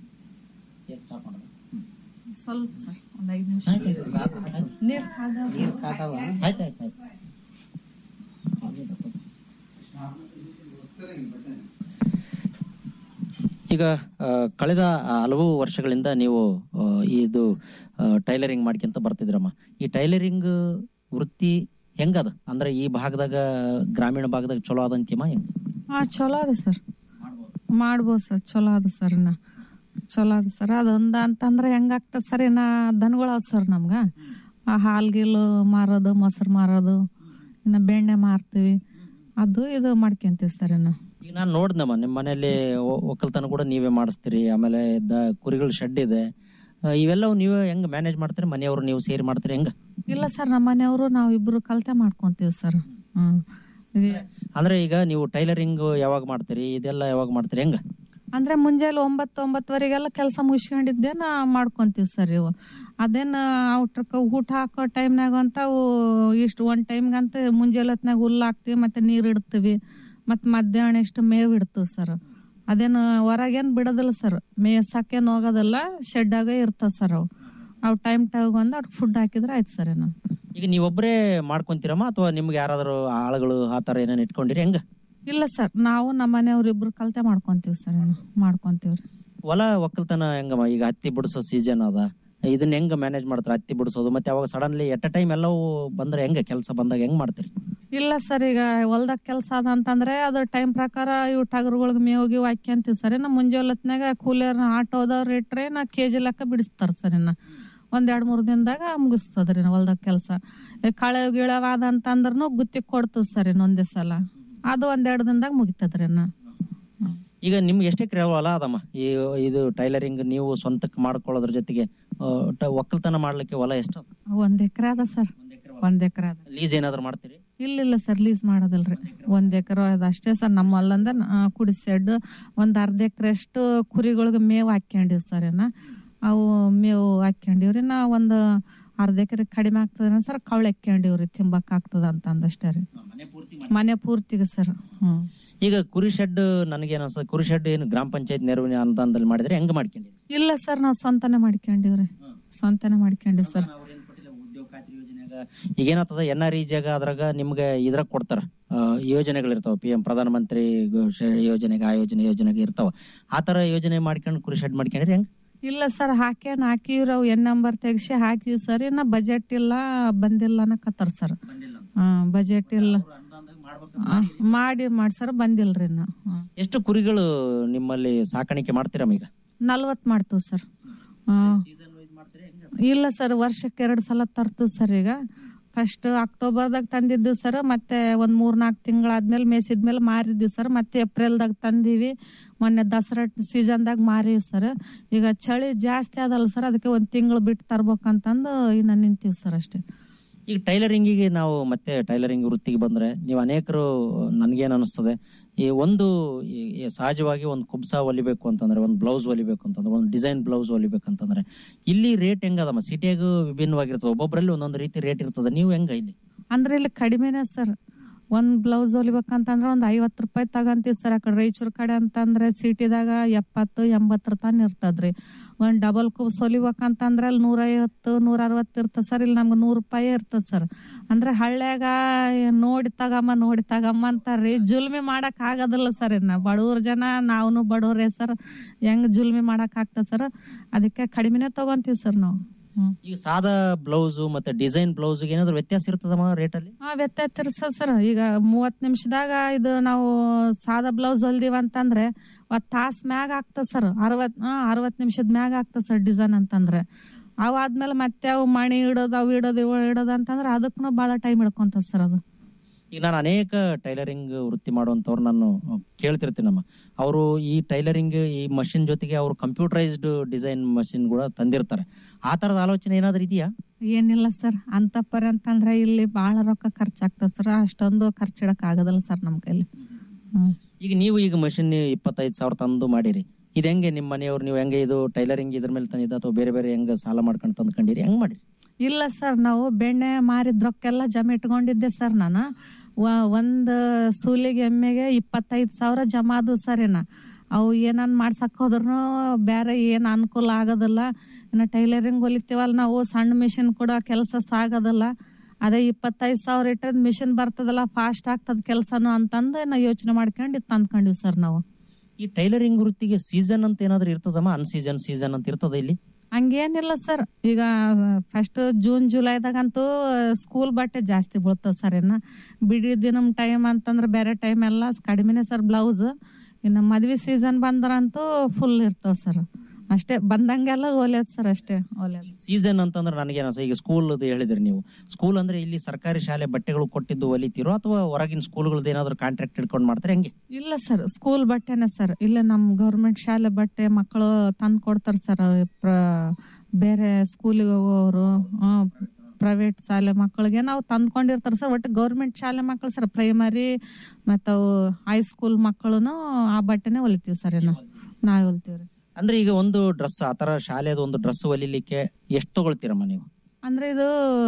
ಸ್ವಲ್ಪ ಸರ್ ಒಂದ್ ಐದ್ ನಿಮಿಷ ನೀರ್ ಕಾದಾವ. ಈಗ ಆ, ಕಳೆದ ಹಲವು ವರ್ಷಗಳಿಂದ ನೀವು ಆ, ಇದು ಟೈಲರಿಂಗ್ ಮಾಡ್ಕೊಂತ ಬರ್ತಿದ್ರಮ್ಮ ಈ ಟೈಲರಿಂಗ್ ವೃತ್ತಿ ಹೆಂಗದ ಅಂದ್ರೆ ಈ ಭಾಗದಾಗ ಗ್ರಾಮೀಣ ಭಾಗದಾಗ ಚಲೋ ಅದಂತಿಮ ಹೆಂಗ್ ಹಾ ಚಲೋ ಅದ ಸರ್ ಮಾಡ್ಬೋದು ಸರ್ ಚಲೋ ಅದ ಸರ್ ಇನ್ನ ಚಲೋ ಅದ ಸರ್ ಅದೊಂದ ಅಂತಂದ್ರೆ ಹೆಂಗಾಗ್ತದ ಸರ್ ಇನ್ನ ದನಗಳು ಅವ ಸರ್ ನಮ್ಗ ಆ ಹಾಲ್ ಗೀಲು ಮಾರೋದು ಮೊಸರು ಮಾರೋದು ಇನ್ನ ಬೆಣ್ಣೆ ಮಾರ್ತೀವಿ ಅದು ಇದು ಮಾಡ್ಕೊಂತೀವಿ ಸರ್ ಇನ್ನ ಈಗ ನಾನು ನೋಡ್ದಮ್ಮ ನಿಮ್ಮ ಮನೆಯಲ್ಲಿ ಒ- ಒಕ್ಕಲ್ತನ ಕೂಡ ನೀವೇ ಮಾಡಿಸ್ತೀರಿ ಆಮೇಲೆ ದ ಕುರಿಗಳ ಶೆಡ್ ಇದೆ ಆ, ಇವೆಲ್ಲವೂ ನೀವೇ ಹೆಂಗ್ ಮ್ಯಾನೇಜ್ ಮಾಡ್ತೀರಿ ಮನೆಯವರು ನೀವು ಸೇರಿ ಮಾಡ್ತೀರಿ ಹೆಂಗ ಇಲ್ಲ ಸರ್ ನಮ್ಮ ಮನೆಯವರು ನಾವು ಇಬ್ರು ಕಲ್ತೆ ಮಾಡ್ಕೊಂತೀವಿ ಸರ್ ಹ್ಮ್ ಈಗ- ಅಂದ್ರೆ ಈಗ ನೀವು ಟೈಲರಿಂಗ್ ಯಾವಾಗ ಮಾಡ್ತೀರಿ ಇದೆಲ್ಲ ಯಾವಾಗ ಮಾಡ್ತೀರಿ ಹೆಂಗ ಅಂದ್ರೆ ಮುಂಜಾನೆ ಒಂಬತ್ತು ಒಂಬತ್ತುವರೆಗೆಲ್ಲ ಕೆಲಸ ಮುಗಿಸ್ಕೊಂಡಿದ್ದೆ ನಾ ಮಾಡ್ಕೊಂತೀವಿ ಸರ್ ಇವು ಅದೇನ ಔಟ್ರಕ್ಕ ಊಟ ಹಾಕೋ ಟೈಮ್ನಾಗ ಅಂತ ಅವು ಇಷ್ಟು ಒಂದ್ ಟೈಮ್ಗಂತ ಮುಂಜಾನೆ ಹೊತ್ನಾಗ ಹುಲ್ಲು ಹಾಕ್ತಿವಿ ಮತ್ತೆ ನೀರ್ ಇಡ್ತೀವಿ ಮತ್ ಮಧ್ಯಾಹ್ನ ಇಷ್ಟು ಮೇವ್ ಇಡ್ತೀವಿ ಸರ್ ಅದೇನು ಹೊರಗೇನ್ ಬಿಡೋದಿಲ್ಲ ಸರ್ ಮೇಯ್ಸಕ್ಕೇನ್ ಹೋಗೋದಿಲ್ಲ ಶೆಡ್ಡಾಗ ಇರ್ತದ ಸರ್ ಅವು ಅವು ಟೈಮ್ ಟೈಮ್ ಬಂದು ಅವ್ರಿಗೆ ಫುಡ್ ಹಾಕಿದ್ರೆ ಆಯ್ತು ಸರ್ ಏನು ಈಗ ನೀವೊಬ್ಬರೇ ಮಾಡ್ಕೊಂತೀರಮ್ಮ ಅಥವಾ ನಿಮ್ಗೆ ಯಾರಾದರೂ ಆಳುಗಳು ಆ ಥರ ಏನೇನು ಇಟ್ಕೊಂಡಿರಿ ಹೆಂಗ ಇಲ್ಲ ಸರ್ ನಾವು ನಮ್ಮ ಮನೆಯವ್ರು ಇಬ್ರು ಕಲ್ತೆ ಮಾಡ್ಕೊಂತೀವಿ ಸರ್ ಏನು ಮಾಡ್ಕೊಂತೀವ್ರಿ ಹೊಲ ಒಕ್ಕಲ್ತನ ಹೆಂಗಮ್ಮ ಈಗ ಹತ್ತಿ ಬಿಡಿಸೋ ಸೀಸನ್ ಅದ ಇದನ್ನ ಹೆಂಗ ಮ್ಯಾನೇಜ್ ಮಾಡ್ತಾರೆ ಹತ್ತಿ ಬಿಡಿಸೋದು ಮತ್ತೆ ಅವಾಗ ಸಡನ್ಲಿ ಎಟ್ ಅ ಟೈಮ್ ಎಲ್ಲವೂ ಬಂದ್ರೆ ಹೆಂಗ ಕೆಲಸ ಬಂದಾಗ ಹೆಂಗ್ ಮಾಡ್ತೀರಿ ಇಲ್ಲ ಸರ್ ಈಗ ಹೊಲ್ದಾಗ ಕೆಲಸ ಅದ ಅಂತಂದ್ರೆ ಅದು ಟೈಮ್ ಪ್ರಕಾರ ಇವು ಟಗರುಗಳಿಗೆ ಮೇವಿಗೆ ಹಾಕ್ಯಂತೀವಿ ಸರ್ ಇನ್ನು ಮುಂಜಾನೆ ಕೂಲಿಯರ್ ಆಟೋದವ್ರು ಇಟ್ರೆ ನಾ ಕೆ ಜಿ ಲೆಕ್ಕ ಬಿಡಿಸ್ತಾರ ಸರ್ ಇನ್ನ ಒಂದ್ ಎರಡ್ ಮೂರ್ ದಿನದಾಗ ಮುಗಿಸ್ತದ್ರಿ ಹೊಲ್ದಾಗ ಕೆಲಸ ಕಳೆ ಗಿಳವಾದ ಅಂತಂದ್ರೂ ಗುತ್ತಿ ಕೊಡ್ತೀವಿ ಸರ್ ಇನ್ನು ಒಂದೇ ಸಲ ಅದು ಒಂದೆರಡು ದಿನದಾಗ ಮುಗಿತದ್ರಿ ಇನ್ನ ಈಗ ನಿಮ್ಗೆ ಎಷ್ಟೇ ಎಕರೆ ಹೊಲ ಅದಮ್ಮ ಈ ಇದು ಟೈಲರಿಂಗ್ ನೀವು ಸ್ವಂತಕ್ಕೆ ಮಾಡ್ಕೊಳ್ಳೋದ್ರ ಜೊತೆಗೆ ಆ, ಟ- ಒಕ್ಕಲ್ತನ ಮಾಡ್ಲಿಕ್ಕೆ ಹೊಲ ಎಷ್ಟು ಒಂದ್ ಎಕರೆ ಅದ ಸರ್ ಒಂದ್ ಎಕರೆ ಅದ ಲೀಸ್ ಏನಾದ್ರು ಮಾಡ್ತೀರಿ ಇಲ್ಲ ಇಲ್ಲ ಸರ್ ಲೀಸ್ ಮಾಡೋದಿಲ್ರಿ ಒಂದ್ ಎಕರೆ ಅದ ಅಷ್ಟೇ ಸರ್ ನಮ್ಮ ಹೊಲಂದ ಕುಡಿ ಸೆಡ್ ಒಂದ್ ಅರ್ಧ ಎಕರೆ ಅಷ್ಟು ಕುರಿಗಳಿಗೆ ಮೇವ್ ಹಾಕ್ಯಂಡಿವ್ ಸರ್ ಏನ ಅವು ಮೇವು ಹಾಕ್ಯಂಡಿವ್ರಿ ನಾ ಒಂದ್ ಅರ್ಧ ಎಕರೆ ಕಡಿಮೆ ಆಗ್ತದ ಸರ್ ಕವಳ ಹಾಕ್ಯಂಡಿವ್ರಿ ತಿಂಬಕ್ ಆಗ್ತದ ಅಂತ ಅಂದಷ್ಟೇ ರೀ ಮನೆ ಪೂರ್ತಿಗೆ ಸರ್ ಹ್ಮ್ ಈಗ ಕುರಿ ಶೆಡ್ ನನಗೇನು ಅನ್ಸ ಕುರಿ ಶೆಡ್ ಏನು ಗ್ರಾಮ ಪಂಚಾಯತ್ ನೆರವಿನ ಅನುದಾನದಲ್ಲಿ ಮಾಡಿದ್ರೆ ಹೆಂಗ್ ಮಾಡ್ಕೊಂಡಿರಿ ಇಲ್ಲ ಸರ್ ನಾವು ಸ್ವಂತನೇ ಮಾಡ್ಕೊಂಡಿವ್ರಿ ಸ್ವಂತನೇ ಮಾಡ್ಕೊಂಡಿವಿ ಸರ್ ಈಗ ಏನಾಗ್ತದ ಎನ್ ಆರ್ ಜಾಗ ಅದ್ರಾಗ ನಿಮ್ಗೆ ಇದ್ರಾಗ ಕೊಡ್ತಾರ ಆ, ಯೋಜನೆಗಳಿರ್ತಾವ ಪಿ ಎಂ ಪ್ರಧಾನ ಮಂತ್ರಿ ಗೋ- ಶ- ಯೋಜನೆಗೆ ಆ ಯೋಜನೆ ಯೋಜನೆಗೆ ಇರ್ತಾವ ಆ ತರ ಯೋಜನೆ ಮಾಡ್ಕೊಂಡು ಕುರಿ ಶೆಡ್ ಮಾಡ್ಕೊಂಡ್ರಿ ಹೆಂಗ್ ಇಲ್ಲ ಸರ್ ಹಾಕ್ಯಾನ ಹಾಕಿವ್ರಿ ಅವು ಎನ್ ನಂಬರ್ ತೆಗ್ಸಿ ಹಾಕಿವಿ ಸರ್ ಇನ್ನ ಬಜೆಟ್ ಇಲ್ಲ ಬಂದಿಲ್ಲ ಅನ್ನಕತ್ತಾರ ಸರ್ ಬಜೆಟ್ ಇಲ್ಲ ಆ, ಮಾಡಿ ಮಾಡಿ ಸರ್ ಬಂದಿಲ್ರಿ ಇನ್ನ ಹ್ಮ್. ಎಷ್ಟು ಕುರಿಗಳು ನಿಮ್ಮಲ್ಲಿ ಸಾಕಾಣಿಕೆ ಮಾಡ್ತೀರಮ್ಮ ಈಗ ನಲ್ವತ್ ಮಾಡ್ತೀವಿ ಸರ್ ಆ, ಇಲ್ಲ ಸರ್ ವರ್ಷಕ್ಕೆ ಎರಡು ಸಲ ತರ್ತೀವಿ ಸರ್ ಈಗ ಫಸ್ಟ್ ಅಕ್ಟೋಬರ್ದಾಗ ತಂದಿದ್ದು ಸರ್ ಮತ್ತೆ ಒಂದ್ ಮೂರ್ ನಾಲ್ಕು ತಿಂಗಳಾದ್ಮೇಲೆ ಮೇಸಿದ್ಮೇಲೆ ಮಾರಿದ್ವಿ ಸರ್ ಮತ್ತೆ ಏಪ್ರಿಲ್ದಾಗ ತಂದೀವಿ ಮೊನ್ನೆ ದಸರಾ ಸೀಸನ್ದಾಗ ಮಾರೀವಿ ಸರ್ ಈಗ ಚಳಿ ಜಾಸ್ತಿ ಅದಲ್ಲ ಸರ್ ಅದಕ್ಕೆ ಒಂದ್ ತಿಂಗಳು ಬಿಟ್ಟು ತರ್ಬೇಕಂತಂದು ಇನ್ನ ನಿಂತೀವಿ ಸರ್ ಅಷ್ಟೇ ಈಗ ಟೈಲರಿಂಗಿಗೆ ನಾವು ಮತ್ತೆ ಟೈಲರಿಂಗ್ ವೃತ್ತಿಗೆ ಬಂದ್ರೆ ನೀವು ಅನೇಕರು ನನ್ಗೇನ್ ಅನಿಸ್ತದೆ ಈ ಒಂದು ಈ- ಈ ಸಹಜವಾಗಿ ಒಂದು ಕುಬ್ಸ ಹೊಲಿಬೇಕು ಅಂತಂದ್ರೆ ಒಂದು ಬ್ಲೌಸ್ ಹೊಲಿಬೇಕು ಅಂತಂದ್ರೆ ಒಂದು ಡಿಸೈನ್ ಬ್ಲೌಸ್ ಹೊಲಿಬೇಕಂತಂದ್ರೆ ಇಲ್ಲಿ ರೇಟ್ ಹೆಂಗದಮ್ಮ ಸಿಟಿಯಾಗೂ ವಿಭಿನ್ನವಾಗಿರ್ತದೆ ಒಬ್ಬೊಬ್ಬರಲ್ಲಿ ಒಂದೊಂದು ರೀತಿ ರೇಟ್ ಇರ್ತದೆ ನೀವು ಹೆಂಗ ಇಲ್ಲಿ ಅಂದ್ರೆ ಇಲ್ಲಿ ಕಡಿಮೆನೆ ಸರ್ ಒಂದ್ ಬ್ಲೌಸ್ ಹೊಲಿಬೇಕಂತಂದ್ರೆ ಒಂದ್ ಐವತ್ ರೂಪಾಯಿ ತಗಂತೀವಿ ಸರ್ ಆ ಕಡೆ ರಾಯಚೂರ್ ಕಡೆ ಅಂತಂದ್ರೆ ಸಿಟಿದಾಗ ಎಪ್ಪತ್ತು ಎಂಬತ್ತರ ತನ ಇರ್ತದ್ರಿ ಒಂದ್ ಡಬಲ್ ಕೂಬ್ಸ್ ಹೊಲಿಬೇಕಂತಂದ್ರೆ ಅಲ್ಲಿ ನೂರ ಐವತ್ತು ನೂರ ಅರವತ್ತು ಇರ್ತದ ಸರ್ ಇಲ್ಲಿ ನಮ್ಗೆ ನೂರ್ ರೂಪಾಯಿ ಇರ್ತದ ಸರ್ ಅಂದ್ರೆ ಹಳ್ಳ್ಯಾಗ ನೋಡಿ ತಗಮ್ಮ ನೋಡಿ ತಗಮ್ಮ ಅಂತಾರ್ರಿ ಜುಲ್ಮಿ ಮಾಡಕ್ ಆಗೋದಿಲ್ಲ ಸರ್ ಇನ್ನ ಬಡವ್ರ ಜನ ನಾವ್ನು ಬಡವ್ರೆ ಸರ್ ಹೆಂಗ್ ಜುಲ್ಮಿ ಮಾಡಕ್ ಆಗ್ತದ ಸರ್ ಅದಕ್ಕೆ ಕಡಿಮೆನೆ ತಗೊಂತೀವಿ ಸರ್ ನಾವು ಹ್ಮ್ ಈಗ ಸಾದಾ ಬ್ಲೌಸ್ ಮತ್ತೆ ಡಿಸೈನ್ ಬ್ಲೌಸ್ ಏನಾದ್ರು ವ್ಯತ್ಯಾಸ ಇರ್ತದಮ್ಮ ರೇಟ್ ಅಲ್ಲಿ ಹಾ ವ್ಯತ್ಯಾಸ ಸರ್ ಈಗ ಮೂವತ್ ನಿಮಿಷದಾಗ ಇದು ನಾವು ಸಾದಾ ಬ್ಲೌಸ್ ಹೊಲ್ದಿವ ಅಂತಂದ್ರೆ ಒಂದ್ ತಾಸ್ ಮ್ಯಾಗ ಆಗ್ತದ ಸರ್ ಅರವತ್ ಹಾ ಅರವತ್ ನಿಮಿಷದ ಮ್ಯಾಗ ಆಗ್ತದ ಸರ್ ಡಿಸೈನ್ ಅಂತಂದ್ರೆ ಅವ್ ಆದ್ಮೇಲೆ ಮತ್ತೆ ಅವು ಮಣಿ ಇಡೋದು ಅವು ಇಡೋದು ಇವು ಇಡೋದು ಅಂತಂದ್ರೆ ಅದಕ್ಕೂ ಬಹಳ ಟೈಮ್ ಹಿಡ್ಕೊಂತದ ಸರ್ ಅದು ಈಗ ನಾನು ಅನೇಕ ಟೈಲರಿಂಗ್ ವೃತ್ತಿ ಮಾಡುವಂತವ್ರು ನಾನು ಕೇಳ್ತಿರ್ತೀನಮ್ಮ ಅವರು ಈ ಟೈಲರಿಂಗ್ ಈ ಮಷಿನ್ ಜೊತೆಗೆ ಅವರು ಕಂಪ್ಯೂಟರೈಸ್ಡ್ ಡಿಸೈನ್ ಮಷಿನ್ ಕೂಡ ತಂದಿರ್ತಾರೆ ಆ ತರದ ಆಲೋಚನೆ ಏನಾದ್ರು ಇದೆಯಾ ಏನಿಲ್ಲ ಸರ್ ಅಂತ ಪರಿ ಅಂತಂದ್ರೆ ಇಲ್ಲಿ ಬಹಳ ರೊಕ್ಕ ಖರ್ಚಾಗ್ತದ ಸರ್ ಅಷ್ಟೊಂದು ಖರ್ಚಿಡಕ್ ಆಗೋದಿಲ್ಲ ಸರ್ ನಮ್ ಕೈಲಿ ಹ್ಮ್ ಈಗ ನೀವು ಈಗ ಮಷಿನ್ ಇಪ್ಪತ್ತೈದು ಸಾವಿರ ತಂದು ಮಾಡಿರಿ ಇದು ಹೆಂಗೆ ನಿಮ್ಮ ಮನೆಯವ್ರು ನೀವು ಹೆಂಗೆ ಇದು ಟೈಲರಿಂಗ್ ಇದ್ರ ಮೇಲೆ ತಂದಿದ್ದ ಅಥವಾ ಬೇರೆ ಬೇರೆ ಹೆಂಗ ಸಾಲ ಮಾಡ್ಕೊಂಡು ತಂದ್ಕೊಂಡಿರಿ ಹೆಂಗ್ ಮಾಡಿರಿ ಇಲ್ಲ ಸರ್ ನಾವು ಬೆಣ್ಣೆ ಮಾರಿದ ರೊಕ್ಕೆಲ್ಲ ಜಮಾ ಇಟ್ಕೊಂಡಿದ್ದೆ ಸರ್ ನಾನು ವ- ಒಂದ್ ಸೂಲಿಗೆ ಎಮ್ಮೆಗೆ ಇಪ್ಪತ್ತೈದು ಸಾವಿರ ಜಮಾ ಅದು ಸರ್ ಏನ ಅವು ಏನನ್ ಮಾಡ್ಸಕ್ ಹೋದ್ರು ಬೇರೆ ಏನ್ ಅನುಕೂಲ ಆಗೋದಿಲ್ಲ ಇನ್ನು ಟೈಲರಿಂಗ್ ಹೊಲಿತೀವಲ್ಲ ನಾವು ಸಣ್ಣ ಮಿಷಿನ್ ಕೂಡ ಕೆಲಸ ಸಾಗೋದಿಲ್ಲ ಅದೇ ಇಪ್ಪತ್ತೈದು ಸಾವಿರ ಇಟ್ಟರೆ ಮಿಷಿನ್ ಬರ್ತದಲ್ಲ ಫಾಸ್ಟ್ ಆಗ್ತದ ಕೆಲಸನು ಅಂತಂದು ನಾವು ಯೋಚನೆ ಮಾಡ್ಕೊಂಡು ಇದ್ ತಂದ್ಕೊಂಡಿವಿ ಸರ್ ನಾವು ಈ ಟೈಲರಿಂಗ್ ವೃತ್ತಿಗೆ ಸೀಸನ್ ಅಂತ ಏನಾದ್ರು ಇರ್ತದಮ್ಮ ಅನ್ ಸೀಸನ್ ಸೀಸನ್ ಅಂತ ಇರ್ತದ ಇಲ್ಲಿ ಹಂಗೇನಿಲ್ಲ ಸರ್ ಈಗ ಫಸ್ಟ್ ಜೂನ್ ಜುಲೈದಾಗಂತೂ ಸ್ಕೂಲ್ ಬಟ್ಟೆ ಜಾಸ್ತಿ ಬೀಳ್ತದೆ ಸರ್ ಇನ್ನ ಬಿಡಿ ದಿನಮ್ ಟೈಮ್ ಅಂತಂದ್ರೆ ಬೇರೆ ಟೈಮ್ ಎಲ್ಲ ಕಡಿಮೆನೆ ಸರ್ ಬ್ಲೌಸ್ ಇನ್ನು ಮದ್ವೆ ಸೀಸನ್ ಬಂದ್ರಂತೂ ಫುಲ್ ಇರ್ತದೆ ಸರ್ ಅಷ್ಟೇ ಬಂದಂಗೆಲ್ಲ ಹೊಲಿಯೋದು ಸರ್ ಅಷ್ಟೇ ಹೊಲಿಯೋದು ಸೀಸನ್ ಅಂತಂದ್ರೆ ನನಗೇನ ಈಗ ಸ್ಕೂಲ್ ಹೇಳಿದ್ರಿ ನೀವು ಸ್ಕೂಲ್ ಅಂದ್ರೆ ಇಲ್ಲಿ ಸರ್ಕಾರಿ ಶಾಲೆ ಬಟ್ಟೆಗಳು ಕೊಟ್ಟಿದ್ದು ಹೊಲಿತೀರೋ ಅಥವಾ ಹೊರಗಿನ ಸ್ಕೂಲ್ಗಳದ್ದು ಏನಾದ್ರು ಕಾಂಟ್ರಾಕ್ಟ್ ಇಟ್ಕೊಂಡು ಮಾಡ್ತಾರೆ ಹೆಂಗೆ ಇಲ್ಲ ಸರ್ ಸ್ಕೂಲ್ ಬಟ್ಟೆನೆ ಸರ್ ಇಲ್ಲ ನಮ್ ಗೌರ್ಮೆಂಟ್ ಶಾಲೆ ಬಟ್ಟೆ ಮಕ್ಕಳು ತಂದು ಕೊಡ್ತಾರೆ ಸರ್ ಬೇರೆ ಸ್ಕೂಲಿಗೆ ಹೋಗೋರು ಪ್ರೈವೇಟ್ ಶಾಲೆ ಮಕ್ಕಳಿಗೆ ನಾವು ತಂದ್ಕೊಂಡಿರ್ತಾರೆ ಸರ್ ಒಟ್ಟು ಗೌರ್ಮೆಂಟ್ ಶಾಲೆ ಮಕ್ಕಳು ಸರ್ ಪ್ರೈಮರಿ ಮತ್ತು ಹೈಸ್ಕೂಲ್ ಮಕ್ಕಳು ಆ ಬಟ್ಟೆನೆ ಹೊಲಿತೀವಿ ಸರ್ ಏನು ನಾವೇ ಹೊಲಿತೀವ್ರಿ ಅಂದ್ರೆ ಈಗ ಒಂದು ಡ್ರೆಸ್ ಆತರ ಶಾಲೆದ ಒಂದು ಡ್ರೆಸ್ ಹೊಲಿಲಿಕ್ಕೆ ಎಷ್ಟು ತಗೊಳ್ತೀರಮ್ಮ ನೀವು ಅಂದ್ರೆ ಇದು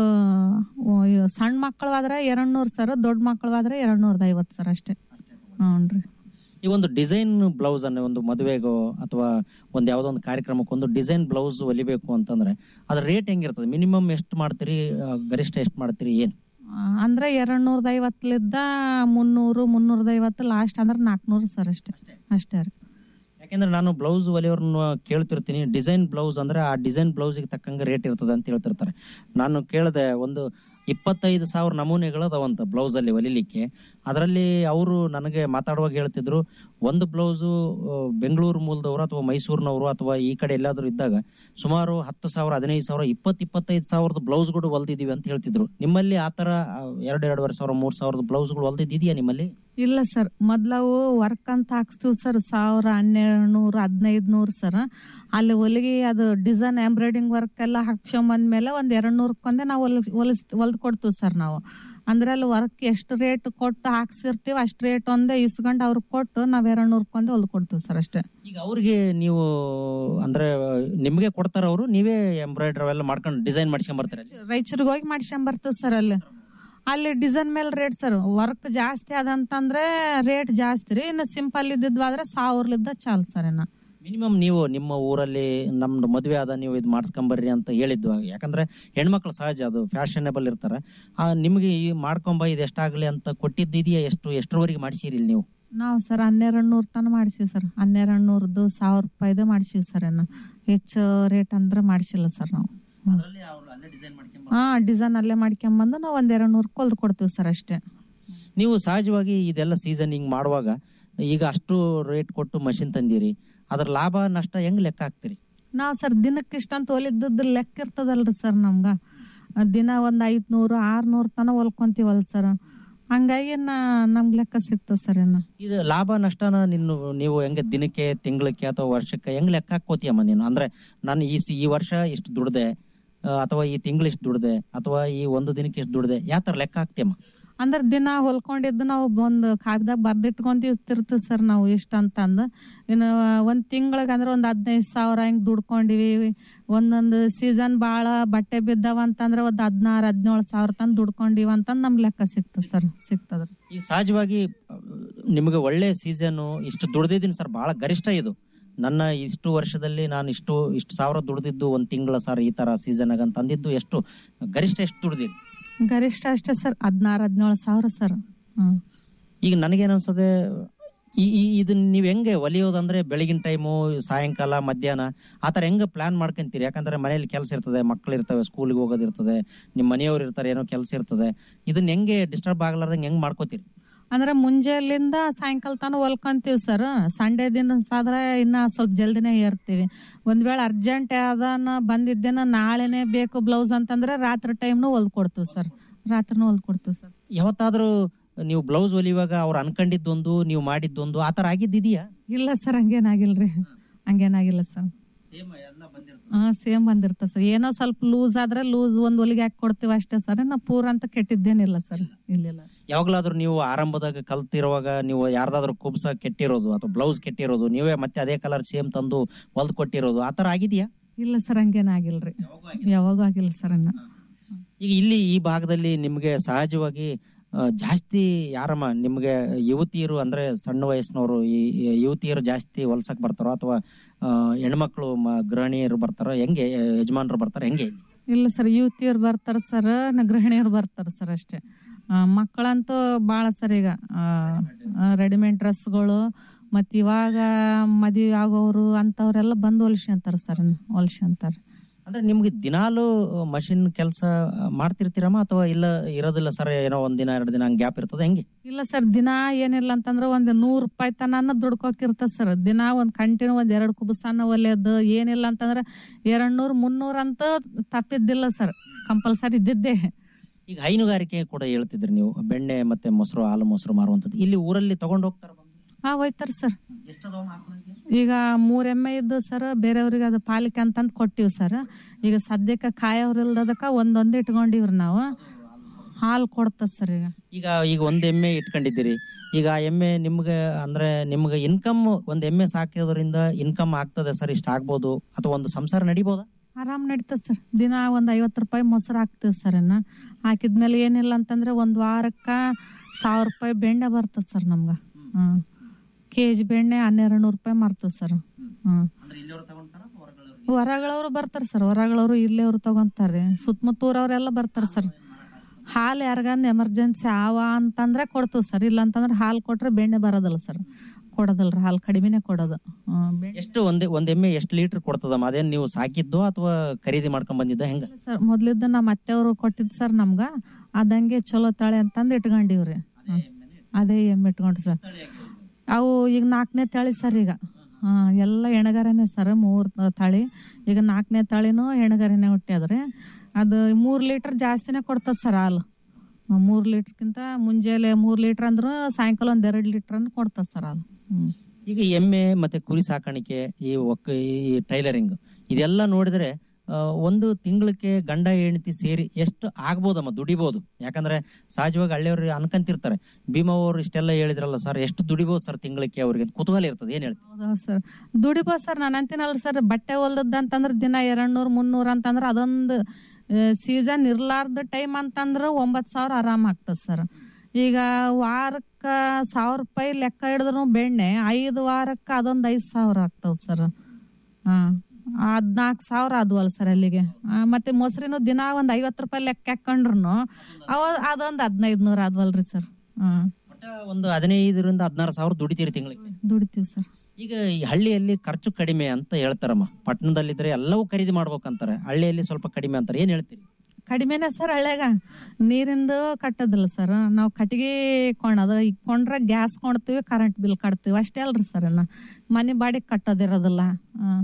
ಓ, ಇದು ಸಣ್ಣ ಮಕ್ಕಳು ಆದ್ರೆ ಎರಡ್ ನೂರ್ ಸರ್ ದೊಡ್ಡ ಮಕ್ಕಳು ಆದ್ರೆ ಎರಡ್ ನೂರದ ಐವತ್ತು ಸರ್ ಅಷ್ಟೇ ಹ್ಞೂ ಈ ಒಂದು ಡಿಸೈನ್ ಬ್ಲೌಸ್ ಅನ್ನ ಒಂದು ಮದುವೆಗೋ ಅಥವಾ ಒಂದ್ ಯಾವ್ದೋ ಒಂದು ಕಾರ್ಯಕ್ರಮಕ್ಕೆ ಒಂದು ಡಿಸೈನ್ ಬ್ಲೌಸ್ ಹೊಲಿಬೇಕು ಅಂತಂದ್ರೆ ಅದ್ರ ರೇಟ್ ಹೆಂಗಿರ್ತದೆ ಮಿನಿಮಮ್ ಎಷ್ಟು ಮಾಡ್ತೀರಿ ಆ, ಗರಿಷ್ಠ ಎಷ್ಟು ಮಾಡ್ತೀರಿ ಏನ್ ಆ, ಅಂದ್ರೆ ಎರಡ್ ನೂರದ ಐವತ್ತಲಿದ್ದ ಮುನ್ನೂರು ಮುನ್ನೂರದ ಐವತ್ತು ಲಾಸ್ಟ್ ಅಂದ್ರೆ ನಾಲ್ಕುನೂರು ಸರ್ ಅಷ್ಟೇ ಅಷ್ಟೇ ರೀ ಯಾಕೆಂದ್ರೆ ನಾನು ಬ್ಲೌಸ್ ಹೊಲಿಯೋರ್ನ ಕೇಳ್ತಿರ್ತೀನಿ ಡಿಸೈನ್ ಬ್ಲೌಸ್ ಅಂದ್ರೆ ಆ ಡಿಸೈನ್ ಬ್ಲೌಸ್ಗೆ ತಕ್ಕಂಗೆ ರೇಟ್ ಇರ್ತದೆ ಅಂತ ಹೇಳ್ತಿರ್ತಾರೆ ನಾನು ಕೇಳಿದೆ ಒಂದು ಇಪ್ಪತ್ತೈದು ಸಾವಿರ ನಮೂನೆಗಳು ಅದಾವಂತ ಬ್ಲೌಸ್ ಅಲ್ಲಿ ಹೊಲಿಲಿಕ್ಕೆ ಅದರಲ್ಲಿ ಅವರು ನನಗೆ ಮಾತಾಡುವಾಗ ಹೇಳ್ತಿದ್ರು ಒಂದು ಬ್ಲೌಸು ಬೆಂಗಳೂರು ಮೂಲದವರು ಅಥವಾ ಮೈಸೂರಿನವರು ಅಥವಾ ಈ ಕಡೆ ಎಲ್ಲಾದ್ರೂ ಇದ್ದಾಗ ಸುಮಾರು ಹತ್ತು ಸಾವಿರ ಹದಿನೈದು ಸಾವಿರ ಇಪ್ಪತ್ತು ಇಪ್ಪತ್ತೈದು ಸಾವಿರದ ಬ್ಲೌಸ್ಗಳು ಹೊಲ್ದಿದೀವಿ ಅಂತ ಹೇಳ್ತಿದ್ರು ನಿಮ್ಮಲ್ಲಿ ಆತರ ಆ, ಎರಡು ಎರಡೂವರೆ ಸಾವಿರ ಮೂರ್ ಸಾವಿರದ ಬ್ಲೌಸ್ಗಳು ಹೊಲ್ದಿದ್ಯಾ ನಿಮ್ಮಲ್ಲಿ ಇಲ್ಲ ಸರ್ ಮೊದ್ಲವು ವರ್ಕ್ ಅಂತ ಹಾಕ್ಸ್ತೀವಿ ಸರ್ ಸಾವಿರ ಹನ್ನೆರಡು ನೂರು ಹದಿನೈದು ನೂರು ಸರ್ ಅಲ್ಲಿ ಹೊಲಿಗೆ ಅದು ಡಿಸೈನ್ ಎಂಬ್ರಾಯ್ಡಿಂಗ್ ವರ್ಕ್ ಎಲ್ಲ ಹಾಕ್ಸ್ಕೊಂಬಂದ್ಮೇಲೆ ಒಂದ್ ಎರಡ್ ನೂರಕ್ಕೊಂದೇ ನಾವು ಹೊಲಿಸ್ ಹೊಲಿಸ್ ಹೊಲ್ದ್ ಕೊಡ್ತೀವಿ ಸರ್ ನಾವು ಅಂದ್ರೆ ಅಲ್ಲಿ ವರ್ಕ್ ಎಷ್ಟು ರೇಟ್ ಕೊಟ್ಟು ಹಾಕ್ಸಿರ್ತೀವಿ ಅಷ್ಟು ರೇಟ್ ಒಂದೇ ಇಸ್ಕೊಂಡು ಅವ್ರಿಗೆ ಕೊಟ್ಟು ನಾವ್ ಎರಡ್ ನೂರಕ್ಕೊಂದೇ ಹೊಲ್ದ್ ಕೊಡ್ತೀವಿ ಸರ್ ಅಷ್ಟೇ ಈಗ ಅವ್ರಿಗೆ ನೀವು ಅಂದ್ರೆ ನಿಮ್ಗೆ ಕೊಡ್ತಾರ ಅವರು ನೀವೇ ಎಂಬ್ರಾಯ್ಡ್ರಿ ಅವೆಲ್ಲ ಮಾಡ್ಕೊಂಡು ಡಿಸೈನ್ ಮಾಡ್ಸ್ಕೊಂಡ್ ಬರ್ತಾರೆ ರಾಯಚೂರಿಗೆ ಹೋಗಿ ಮಾಡ್ಸ್ಕೊಂಡ್ ಬರ್ತೀವಿ ಸರ್ ಅಲ್ಲಿ ಅಲ್ಲಿ ಡಿಸೈನ್ ಮೇಲೆ ರೇಟ್ ಸರ್ ವರ್ಕ್ ಜಾಸ್ತಿ ಅದಂತಂದ್ರೆ ರೇಟ್ ಜಾಸ್ತಿ ರೀ ಇನ್ನು ಸಿಂಪಲ್ ಇದ್ದಿದ್ವಾದ್ರೆ ಸಾವಿರಲಿದ್ದ ಚಾಲ್ ಸರ್ ಇನ್ನ ಮಿನಿಮಮ್ ನೀವು ನಿಮ್ಮ ಊರಲ್ಲಿ ನಮ್ದು ಮದುವೆ ಆದ ನೀವು ಇದು ಮಾಡಿಸ್ಕೊಂಬರ್ರಿ ಅಂತ ಹೇಳಿದ್ವು ಯಾಕಂದ್ರೆ ಹೆಣ್ಮಕ್ಳು ಸಹಜ ಅದು ಫ್ಯಾಷನೇಬಲ್ ಇರ್ತಾರೆ ಆ ನಿಮ್ಗೆ ಈ ಮಾಡ್ಕೊಂಬ ಇದು ಎಷ್ಟಾಗ್ಲಿ ಅಂತ ಕೊಟ್ಟಿದ್ದಿದೆಯಾ ಎಷ್ಟು ಎಷ್ಟರವರೆಗೆ ಮಾಡಿಸಿರಿ ಇಲ್ಲಿ ನೀವು ನಾವು ಸರ್ ಹನ್ನೆರಡು ನೂರು ತನ ಮಾಡ್ಸಿವಿ ಸರ್ ಹನ್ನೆರಡು ನೂರದ್ದು ಸಾವಿರ ರೂಪಾಯಿದು ಮಾಡ್ಸಿವಿ ಸರ್ ಇನ್ನು ಹೆಚ್ಚು ರೇಟ್ ಅಂದ್ರೆ ಮಾಡ್ಸಿಲ್ಲ ಸರ್ ನಾವು ಹಾ ಡಿಸೈನ್ ಅಲ್ಲೇ ಮಾಡ್ಕೊಂಬಂದು ನಾವು ಒಂದೆರಡು ನೂರು ಕೊಲ್ದು ಕೊಡ್ತೀವಿ ಸರ್ ಅಷ್ಟೇ ನೀವು ಸಹಜವಾಗಿ ಇದೆಲ್ಲ ಸೀಸನಿಂಗ್ ಮಾಡುವಾಗ ಈಗ ಅಷ್ಟು ರೇಟ್ ಕೊಟ್ಟು ಮಷಿನ್ ತಂದಿರಿ ಅದ್ರ ಲಾಭ ನಷ್ಟ ಹೆಂಗ್ ಲೆಕ್ಕ ಹಾಕ್ತೀರಿ ನಾವು ಸರ್ ದಿನಕ್ಕೆ ಇಷ್ಟಂತ ಹೊಲಿದ್ದದ್ದು ಲೆಕ್ಕ ಇರ್ತದಲ್ರಿ ಸರ್ ನಮ್ಗ ಅದ್ ದಿನ ಒಂದ್ ಐದ್ನೂರು ಆರ್ನೂರು ತನ ಹೊಲ್ಕೊಂತೀವಲ್ ಸರ್ ಹಂಗಾಗಿ ನಾ ನಮ್ಗ್ ಲೆಕ್ಕ ಸಿಗ್ತದ ಸರ್ ಇನ್ನ ಇದು ಲಾಭ ನಷ್ಟನ ನಿನ್ನ ನೀವು ಹೆಂಗೆ ದಿನಕ್ಕೆ ತಿಂಗಳಕ್ಕೆ ಅಥವಾ ವರ್ಷಕ್ಕೆ ಹೆಂಗ್ ಲೆಕ್ಕ ಹಾಕೋತಿಯಮ್ಮ ನೀನು ಅಂದ್ರೆ ನಾನು ಈ ಸಿ- ಈ ವರ್ಷ ಇಷ್ಟು ದುಡ್ದೆ ಆ, ಅಥವಾ ಈ ತಿಂಗಳು ಇಷ್ಟು ದುಡ್ದೆ ಅಥವಾ ಈ ಒಂದು ದಿನಕ್ಕೆ ಇಷ್ಟು ದುಡ್ದೆ ಯಾವ ತರ ಲೆಕ್ಕ ಹಾಕ್ತಿಯಮ್ಮ ಅಂದ್ರ ದಿನ ಹೊಲ್ಕೊಂಡಿದ್ದು ನಾವು ಒಂದ್ ಕಾಗದಾಗ ಬರ್ದಿಟ್ಕೊಂತಿರ್ತೀವಿ ಸರ್ ನಾವು ಇಷ್ಟ ಅಂತಂದು ಇನ್ನು ಒಂದ್ ತಿಂಗಳಿಗೆ ಅಂದ್ರೆ ಒಂದ್ ಹದಿನೈದು ಸಾವಿರ ಹಿಂಗ್ ದುಡ್ಕೊಂಡಿವಿ ಒಂದೊಂದು ಸೀಸನ್ ಬಾಳ ಬಟ್ಟೆ ಬಿದ್ದಾವ ಅಂತಂದ್ರೆ ಒಂದ್ ಹದಿನಾರು ಹದಿನೇಳು ಸಾವಿರ ತನಕ ದುಡ್ಕೊಂಡಿವ ಅಂತಂದ್ ನಮ್ ಲೆಕ್ಕ ಸಿಗ್ತದ ಸರ್ ಸಿಗ್ತದ್ರಿ ಈ ಸಹಜವಾಗಿ ಆ, ನಿಮಗೆ ಒಳ್ಳೆ ಸೀಸನ್ ಇಷ್ಟು ದುಡ್ದಿದ್ದೀನಿ ಸರ್ ಬಹಳ ಗರಿಷ್ಠ ಇದು ನನ್ನ ಇಷ್ಟು ವರ್ಷದಲ್ಲಿ ನಾನು ಇಷ್ಟು ಇಷ್ಟು ಸಾವಿರ ದುಡ್ದಿದ್ದು ಒಂದ್ ತಿಂಗಳ ಸರ್ ಈ ತರ ಸೀಸನ್ ಆಗ ಅಂತ ಅಂದಿದ್ದು ಎಷ್ಟು ಗರಿಷ್ಠ ಎಷ್ಟು ದುಡ್ದಿರಿ ಗರಿಷ್ಠ ಅಷ್ಟೇ ಸರ್ ಹದಿನಾರು ಹದಿನೇಳು ಸಾವಿರ ಸರ್ ಹ್ಮ್ ಈಗ ನನಗೇನ್ ಅನ್ಸದೆ ಈ ಈ ಇದನ್ನ ನೀವ್ ಹೆಂಗೆ ಒಲಿಯೋದಂದ್ರೆ ಬೆಳಗಿನ ಟೈಮು ಸಾಯಂಕಾಲ ಮಧ್ಯಾಹ್ನ ಆ ಥರ ಹೆಂಗೆ ಪ್ಲಾನ್ ಮಾಡ್ಕೊಂತೀರಿ ಯಾಕಂದ್ರೆ ಮನೇಲಿ ಕೆಲಸ ಇರ್ತದೆ ಮಕ್ಳು ಇರ್ತವೆ ಸ್ಕೂಲ್ಗೆ ಹೋಗೋದಿರ್ತದೆ ನಿಮ್ಮ ಮನೆಯವ್ರು ಇರ್ತಾರೆ ಏನೋ ಕೆಲಸ ಇರ್ತದೆ ಇದನ್ನ ಹೆಂಗೆ ಡಿಸ್ಟರ್ಬ್ ಆಗ್ಲಾರ್ದಂಗೆ ಹೆಂಗ್ ಮಾಡ್ಕೋತೀರಿ ಅಂದ್ರೆ ಮುಂಜಾನೆಲಿಂದ ಸಾಯಂಕಾಲ ತನಕ ಹೊಲ್ಕೊಂತೀವಿ ಸರ್ ಸಂಡೇ ದಿನ ಸಾದ್ರೆ ಇನ್ನ ಸ್ವಲ್ಪ ಜಲ್ದಿನೇ ಏರ್ತೀವಿ ಒಂದ್ ವೇಳೆ ಅರ್ಜೆಂಟ್ ಯಾವ್ದಾನ ಬಂದಿದ್ದೇನ ನಾಳೆನೆ ಬೇಕು ಬ್ಲೌಸ್ ಅಂತಂದ್ರೆ ರಾತ್ರಿ ಟೈಮ್ನು ಹೊಲ್ದ್ ಕೊಡ್ತೀವಿ ಸರ್ ರಾತ್ರಿನೂ ಹೊಲ್ದ್ ಕೊಡ್ತೀವಿ ಸರ್ ಯಾವತ್ತಾದ್ರೂ ನೀವು ಬ್ಲೌಸ್ ಹೊಲಿಯುವಾಗ ಅವ್ರು ಅನ್ಕೊಂಡಿದ್ದೊಂದು ನೀವು ಮಾಡಿದ್ದೊಂದು ಆ ಥರ ಆಗಿದ್ದಿದೆಯಾ ಇಲ್ಲ ಸರ್ ಹಂಗೇನಾಗಿಲ್ರಿ ಹಂಗೇನಾಗಿಲ್ಲ ಸರ್ ಹಾ ಸೇಮ್ ಬಂದಿರ್ತ ಸರ್ ಏನೋ ಸ್ವಲ್ಪ ಲೂಸ್ ಆದ್ರೆ ಲೂಸ್ ಒಂದ್ ಹೊಲಿಗೆ ಹಾಕಿ ಕೊಡ್ತೀವಿ ಅಷ್ಟೇ ಸರ್ ನಾ ಪೂರ ಅಂತ ಕೆಟ್ಟಿದ್ದೇನಿಲ್ಲ ಸರ್ ಇಲ್ಲಿಲ್ಲ ಯಾವಾಗ್ಲಾದ್ರೂ ನೀವು ಆರಂಭದಾಗ ಕಲ್ತಿರುವಾಗ ನೀವು ಯಾರ್ದಾದ್ರೂ ಕುಬ್ಸ ಕೆಟ್ಟಿರೋದು ಅಥವಾ ಬ್ಲೌಸ್ ಕೆಟ್ಟಿರೋದು ನೀವೇ ಮತ್ತೆ ಅದೇ ಕಲರ್ ಸೇಮ್ ತಂದು ಹೊಲ್ದ್ ಕೊಟ್ಟಿರೋದು ಆ ಥರ ಆಗಿದೆಯಾ ಇಲ್ಲ ಸರ್ ಹಂಗೇನಾಗಿಲ್ರಿ ಯಾವಾಗೂ ಆಗಿಲ್ಲ ಸರ್ ಇನ್ನ ಈಗ ಇಲ್ಲಿ ಈ ಭಾಗದಲ್ಲಿ ನಿಮ್ಗೆ ಸಹಜವಾಗಿ ಆ, ಜಾಸ್ತಿ ಯಾರಮ್ಮ ನಿಮ್ಗೆ ಯುವತಿಯರು ಅಂದ್ರೆ ಸಣ್ಣ ವಯಸ್ಸಿನವರು ಈ ಈ ಯುವತಿಯರು ಜಾಸ್ತಿ ಹೊಲ್ಸಕ್ ಬರ್ತಾರೋ ಅಥವಾ ಆ, ಹೆಣ್ಮಕ್ಳು ಮ- ಗೃಹಿಣಿಯರು ಬರ್ತಾರೋ ಹೆಂಗೆ ಯಜಮಾನರು ಬರ್ತಾರೋ ಹೆಂಗೆ ಇಲ್ಲ ಸರ್ ಯುವತಿಯರು ಬರ್ತಾರ ಸರ್ ಗೃಹಿಣಿಯರು ಬರ್ತಾರ ಸರ್ ಅಷ್ಟೇ ಆ, ಮಕ್ಕಳಂತೂ ಭಾಳ ಸರ್ ಈಗ ರೆಡಿಮೇಡ್ ಡ್ರೆಸ್ಗಳು ಮತ್ ಇವಾಗ ಮದ್ವೆ ಆಗೋರು ಅಂತವ್ರೆಲ್ಲ ಬಂದು ಹೊಲ್ಸ್ಕೊಂತಾರ ಸರ್ ಹೊಲ್ಸ್ಕೊಂತಾರ ಅಂದ್ರೆ ನಿಮ್ಗೆ ದಿನಾಲು ಮಷಿನ್ ಕೆಲಸ ಮಾಡ್ತಿರ್ತೀರಮ್ಮ ಅಥವಾ ಇಲ್ಲ ಇರೋದಿಲ್ಲ ಸರ್ ಏನೋ ಒಂದ್ ದಿನ ಎರಡು ದಿನ ಗ್ಯಾಪ್ ಇರ್ತದೆ ಹೆಂಗೆ ಇಲ್ಲ ಸರ್ ದಿನ ಏನಿಲ್ಲ ಅಂತಂದ್ರೆ ಒಂದ್ ನೂರ್ ರೂಪಾಯಿ ತನ ದುಡ್ಕೋಕಿರ್ತದ ಸರ್ ದಿನ ಒಂದ್ ಕಂಟಿನ್ಯೂ ಒಂದ್ ಎರಡ್ ಕುಬಸಾನ ಒಲೆಯದು ಏನಿಲ್ಲ ಅಂತಂದ್ರೆ ಎರಡ್ ನೂರ್ ಮುನ್ನೂರ್ ಅಂತ ತಪ್ಪಿದ್ದಿಲ್ಲ ಸರ್ ಕಂಪಲ್ಸರಿ ಇದ್ದಿದ್ದೇ ಈಗ ಹೈನುಗಾರಿಕೆ ಕೂಡ ಹೇಳ್ತಿದ್ರಿ ನೀವು ಬೆಣ್ಣೆ ಮತ್ತೆ ಮೊಸರು ಹಾಲು ಮೊಸರು ಮಾರುವಂತದ್ದು ಇಲ್ಲಿ ಊರಲ್ಲಿ ತಗೊಂಡು ಹೋಗ್ತಾರ ಹಾ ಹೋಯ್ತಾರ ಸರ್ ಈಗ ಮೂರ್ ಎಮ್ಮೆ ಇದ್ದು ಸರ್ ಬೇರೆಯವ್ರಿಗೆ ಅದು ಪಾಲಿಕೆ ಅಂತಂದ್ ಕೊಟ್ಟಿವ್ ಸರ್ ಈಗ ಸದ್ಯಕ್ಕೆ ಕಾಯವ್ರ ಇಲ್ದದಕ್ಕ ಒಂದೊಂದ್ ಇಟ್ಕೊಂಡಿವ್ರಿ ನಾವು ಹಾಲ್ ಕೊಡ್ತದ ಸರ್ ಈಗ ಈಗ ಈಗ ಒಂದ್ ಎಮ್ಮೆ ಇಟ್ಕೊಂಡಿದ್ದೀರಿ ಈಗ ಆ ಎಮ್ಮೆ ನಿಮ್ಗೆ ಅಂದ್ರೆ ನಿಮ್ಗೆ ಇನ್ಕಮ್ ಒಂದ್ ಎಮ್ಮೆ ಸಾಕೋದ್ರಿಂದ ಇನ್ಕಮ್ ಆಗ್ತದೆ ಸರ್ ಇಷ್ಟ ಆಗ್ಬೋದು ಅಥವಾ ಒಂದು ಸಂಸಾರ ನಡಿಬೋದಾ ಆರಾಮ್ ನಡೀತದ ಸರ್ ದಿನ ಒಂದ್ ಐವತ್ ರೂಪಾಯಿ ಮೊಸರು ಹಾಕ್ತಿವ್ ಸರ್ ಇನ್ನ ಹಾಕಿದ್ಮೇಲೆ ಏನಿಲ್ಲ ಅಂತಂದ್ರೆ ಒಂದ್ ವಾರಕ್ಕ ಸಾವಿರ ರೂಪಾಯಿ ಬೆಣ್ಣೆ ಬರ್ತದ ಸರ್ ನಮ್ಗ ಹ್ಮ್ ಕೆ ಜಿ ಬೆಣ್ಣೆ ಹನ್ನೆರಡು ನೂರು ರೂಪಾಯಿ ಮಾರ್ತದ ಸರ್ ಹ್ಮ್ ಹೊರಗಳವ್ರು ಬರ್ತಾರ ಸರ್ ಹೊರಗಳವ್ರು ಇಲ್ಲಿಯವ್ರು ತಗೊಂತಾರೆ ಸುತ್ತಮುತ್ತೂರವ್ರೆಲ್ಲ ಬರ್ತಾರ ಸರ್ ಹಾಲು ಯಾರಿಗಂದ್ ಎಮರ್ಜೆನ್ಸಿ ಆವ ಅಂತಂದ್ರೆ ಕೊಡ್ತೀವಿ ಸರ್ ಇಲ್ಲ ಅಂತಂದ್ರೆ ಹಾಲು ಕೊಟ್ರೆ ಬೆಣ್ಣೆ ಬರೋದಲ್ಲ ಸರ್ ಕೊಡೋದಲ್ರಿ ಹಾಲು ಕಡಿಮೆನೆ ಕೊಡೋದು ಹ್ಮ್, ಬೆಣ್ಣೆ ಎಷ್ಟು ಒಂದ್ ಒಂದ್ ಎಮ್ಮೆ ಎಷ್ಟು ಲೀಟರ್ ಕೊಡ್ತದಮ್ಮ ಅದೇನ್ ನೀವು ಸಾಕಿದ್ದು ಅಥವಾ ಖರೀದಿ ಮಾಡ್ಕೊಂಡ್ ಬಂದಿದ್ದ ಹೆಂಗ ಸರ್ ಮೊದ್ಲಿದ್ದ ನಮ್ಮ ಅತ್ತೆಯವರು ಕೊಟ್ಟಿದ್ ಸರ್ ನಮ್ಗ ಅದಂಗೆ ಚಲೋ ತಳಿ ಅಂತಂದ್ ಇಟ್ಕೊಂಡಿವ್ರಿ ಹ್ಮ್. ಅದೇ ಎಮ್ಮೆ ಇಟ್ಕೊಂಡ್ರಿ ಸರ್ ಅವು ಈಗ ನಾಲ್ಕನೇ ತಳಿ ಸರ್ ಈಗ ಹಾ, ಎಲ್ಲ ಎಣಗಾರನೇ ಸರ್ ಮೂರ್ ತಳಿ ಈಗ ನಾಲ್ಕನೇ ತಳಿನೂ ಎಣಗಾರನೇ ಹುಟ್ಟ್ಯಾದ್ರಿ ಅದು ಮೂರ್ ಲೀಟರ್ ಜಾಸ್ತಿನೇ ಕೊಡ್ತದ ಸರ್ ಹಾಲು ಹ್ಮ್, ಮೂರ್ ಲೀಟರ್ಕಿಂತ ಮುಂಜಾನೆ ಮೂರ್ ಲೀಟರ್ ಅಂದ್ರು ಸಾಯಂಕಾಲ ಒಂದ್ ಎರಡ್ ಲೀಟರ್ ಕೊಡ್ತದ ಸರ್ ಹಾಲು ಹ್ಮ್ ಈಗ ಎಮ್ಮೆ ಮತ್ತೆ ಕುರಿ ಸಾಕಾಣಿಕೆ ಈ ಒಕ್ಕ ಈ ಟೈಲರಿಂಗ್ ಇದೆಲ್ಲ ನೋಡಿದ್ರೆ ಆ, ಒಂದು ತಿಂಗಳಿಗೆ ಗಂಡ ಹೆಂಡತಿ ಸೇರಿ ಎಷ್ಟು ಆಗ್ಬೋದಮ್ಮ ದುಡಿಬೋದು ಯಾಕಂದ್ರೆ ಸಹಜವಾಗಿ ಹಳ್ಳಿಯವ್ರು ಅನ್ಕಂತಿರ್ತಾರೆ ಭೀಮವ್ರು ಇಷ್ಟೆಲ್ಲ ಹೇಳಿದ್ರಲ್ಲ ಸರ್ ಎಷ್ಟು ದುಡಿಬೋದು ಸರ್ ತಿಂಗಳಿಗೆ ಅವ್ರಿಗೆ ಕುತೂಹಲ ಇರ್ತದೆ ಏನ್ ಹೇಳ್ತೀವಿ ಹೌದೌದು ಸರ್ ದುಡಿಬೋದು ಸರ್ ನಾನು ಅಂತೀನಲ್ಲ ಸರ್ ಬಟ್ಟೆ ಹೊಲ್ದದ್ದು ಅಂತಂದ್ರೆ ದಿನ ಎರಡ್ ನೂರ್ ಮುನ್ನೂರ್ ಅಂತಂದ್ರೆ ಅದೊಂದು ಸೀಸನ್ ಇರ್ಲಾರ್ದ ಟೈಮ್ ಅಂತಂದ್ರೆ ಒಂಬತ್ತು ಸಾವಿರ ಆರಾಮ್ ಆಗ್ತದೆ ಸರ್ ಈಗ ವಾರಕ್ಕೆ ಸಾವಿರ ರೂಪಾಯಿ ಲೆಕ್ಕ ಹಿಡಿದ್ರು ಬೆಣ್ಣೆ ಐದು ವಾರಕ್ಕೆ ಅದೊಂದು ಐದು ಸಾವಿರ ಆಗ್ತದೆ ಸರ್ ಹಾಂ ಹದ್ನಾಲ್ಕು ಸಾವಿರ ಆದ್ವಲ್ಲ ಸರ್ ಅಲ್ಲಿಗೆ ಆ, ಮತ್ತೆ ಮೊಸರಿನ ದಿನ ಒಂದ್ ಐವತ್ತು ರೂಪಾಯಿ ಲೆಕ್ಕ ಹಾಕೊಂಡ್ರು ಅವ ಅದೊಂದ್ ಹದಿನೈದು ನೂರ ಆದ್ವಲ್ರಿ ಸರ್ ಹ್ಮ್ ಒಂದು ಹದಿನೈದರಿಂದ ಹದಿನಾರು ಸಾವಿರ ದುಡಿತೀರಿ ತಿಂಗಳಿಗೆ ದುಡಿತೀವಿ ಸರ್ ಈಗ ಈ ಹಳ್ಳಿಯಲ್ಲಿ ಖರ್ಚು ಕಡಿಮೆ ಅಂತ ಹೇಳ್ತಾರಮ್ಮ ಪಟ್ಟಣದಲ್ಲಿದ್ರೆ ಎಲ್ಲವೂ ಖರೀದಿ ಮಾಡ್ಬೇಕಂತಾರೆ ಹಳ್ಳಿಯಲ್ಲಿ ಸ್ವಲ್ಪ ಕಡಿಮೆ ಅಂತಾರೆ ಏನ್ ಹೇಳ್ತೀರಿ ಕಡಿಮೆನೆ ಸರ್ ಹಳ್ಳ್ಯಾಗ ನೀರಿಂದು ಕಟ್ಟೋದಿಲ್ಲ ಸರ್ ನಾವು ಕಟ್ಟಿಗೆ ಕೊಂಡದ ಈಗ ಕೊಂಡ್ರೆ ಗ್ಯಾಸ್ ಕೊಂಡ್ತೀವಿ ಕರೆಂಟ್ ಬಿಲ್ ಕಟ್ತೀವಿ ಅಷ್ಟೇ ಅಲ್ರಿ ಸರ್ ನಾ ಮನೆ ಬಾಡಿಗೆ ಕಟ್ಟೋದಿರೋದಿಲ್ಲ ಆ.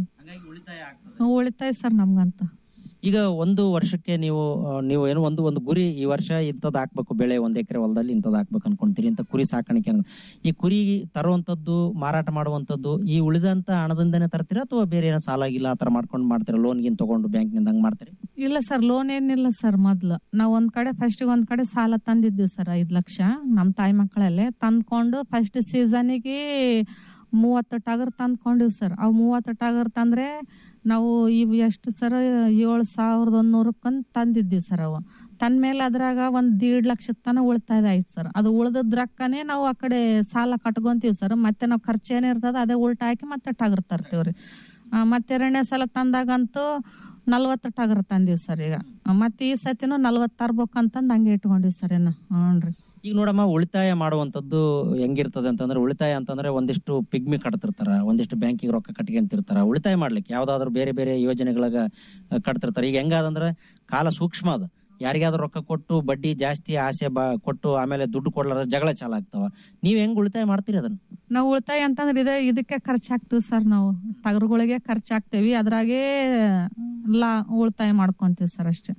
ಉಳಿತಾಯ ಸರ್ ನಮ್ಗಂತ ಈಗ ಒಂದು ವರ್ಷಕ್ಕೆ ನೀವು ಆ, ನೀವು ಏನೋ ಒಂದು ಒಂದು ಗುರಿ ಈ ವರ್ಷ ಇಂಥದ್ದು ಹಾಕ್ಬೇಕು ಬೆಳೆ ಒಂದ್ ಎಕರೆ ಹೊಲದಲ್ಲಿ ಇಂಥದ್ದು ಹಾಕ್ಬೇಕು ಅನ್ಕೊಂತೀರಿ ಅಂತ ಕುರಿ ಸಾಕಾಣಿಕೆ ಅನ್ನೋದು. ಈ ಕುರಿ ತರುವಂತದ್ದು ಮಾರಾಟ ಮಾಡುವಂತದ್ದು ಈ ಉಳಿದಂತ ಹಣದಿಂದನೇ ತರ್ತೀರಾ ಅಥವಾ ಬೇರೆ ಏನೋ ಸಾಲ ಗಿಲ್ಲ ಆ ತರ ಮಾಡ್ಕೊಂಡು ಮಾಡ್ತೀರಾ ಲೋನ್ ಗಿನ್ ತಗೊಂಡು ಬ್ಯಾಂಕ್ನಿಂದ ಹಂಗ್ ಮಾಡ್ತೀರಿ ಇಲ್ಲ ಸರ್ ಲೋನ್ ಏನಿಲ್ಲ ಸರ್ ಮೊದ್ಲು ನಾವ್ ಒಂದ್ ಕಡೆ ಫಸ್ಟ್ ಒಂದ್ ಕಡೆ ಸಾಲ ತಂದಿದ್ವಿ ಸರ್ ಐದ್ ಲಕ್ಷ ನಮ್ ತಾಯಿ ಮಕ್ಕಳಲ್ಲೇ ತಂದ್ಕೊಂಡು ಫಸ್ಟ್ ಸೀಸನಿಗೆ ಮೂವತ್ತು ಟಗರ್ ತಂದ್ಕೊಂಡಿವ್ ಸರ್ ಅವ್ ಮೂವತ್ತು ಟಗರ್ ತಂದ್ರೆ ನಾವು ಇವ್ ಎಷ್ಟು ಸರ್ ಏಳು ಸಾವಿರದ ಒಂದೂರಕ್ಕಂತ ತಂದಿದ್ವಿ ಸರ್ ಅವು ತಂದ್ಮೇಲೆ ಅದ್ರಾಗ ಒಂದ್ ದೀಡ್ ಲಕ್ಷದ ತನ ಉಳಿತಾಯ ಆಯ್ತು ಸರ್ ಅದು ಉಳ್ದದ್ ರೊಕ್ಕನೇ ನಾವು ಆ ಕಡೆ ಸಾಲ ಕಟ್ಕೊಂತೀವಿ ಸರ್ ಮತ್ತೆ ನಾವು ಖರ್ಚು ಏನಿರ್ತದ ಅದೇ ಉಲ್ಟಾ ಹಾಕಿ ಮತ್ತೆ ಟಗರ್ ತರ್ತೀವ್ರಿ ಆ, ಮತ್ತೆ ಎರಡನೇ ಸಲ ತಂದಾಗಂತೂ ನಲ್ವತ್ತು ಟಗರ್ ತಂದಿವಿ ಸರ್ ಈಗ ಮತ್ತೆ ಈ ಸತಿನೂ ನಲ್ವತ್ತು ತರ್ಬೇಕಂತಂದ್ ಹಂಗೆ ಇಟ್ಕೊಂಡಿವಿ ಸರ್ ಏನು ಹ್ಞೂ ಈಗ ನೋಡಮ್ಮ ಉಳಿತಾಯ ಮಾಡುವಂತದ್ದು ಹೆಂಗಿರ್ತದೆ ಅಂತಂದ್ರೆ ಉಳಿತಾಯ ಅಂತಂದ್ರೆ ಒಂದಿಷ್ಟು ಪಿಗ್ಮಿ ಕಟ್ತಿರ್ತಾರ ಒಂದಿಷ್ಟು ಬ್ಯಾಂಕಿಗೆ ರೊಕ್ಕ ಕಟ್ಕೊಂತಿರ್ತಾರ ಉಳಿತಾಯ ಮಾಡ್ಲಿಕ್ಕೆ ಯಾವ್ದಾದ್ರು ಬೇರೆ ಬೇರೆ ಯೋಜನೆಗಳಾಗ ಆ, ಕಟ್ತಿರ್ತಾರ ಈಗ ಹೆಂಗದಂದ್ರೆ ಕಾಲ ಸೂಕ್ಷ್ಮ ಅದ ಯಾರಿಗಾದ್ರೂ ರೊಕ್ಕ ಕೊಟ್ಟು ಬಡ್ಡಿ ಜಾಸ್ತಿ ಆಸೆ ಬಾ ಕೊಟ್ಟು ಆಮೇಲೆ ದುಡ್ಡು ಕೊಡ್ಲಾರ ಜಗಳ ಚಾಲ ಆಗ್ತಾವ ನೀವ್ ಹೆಂಗ್ ಉಳಿತಾಯ ಮಾಡ್ತೀರಿ ಅದನ್ನ ನಾವು ಉಳಿತಾಯ ಅಂತಂದ್ರೆ ಇದೆ ಇದಕ್ಕೆ ಖರ್ಚಾಗ್ತೀವಿ ಸರ್ ನಾವು ಟಗರುಗಳಿಗೆ ಖರ್ಚಾಗ್ತೇವಿ ಅದ್ರಾಗೆ ಲಾ ಉಳಿತಾಯ ಮಾಡ್ಕೊಂತೀವಿ ಸರ್ ಅಷ್ಟೇ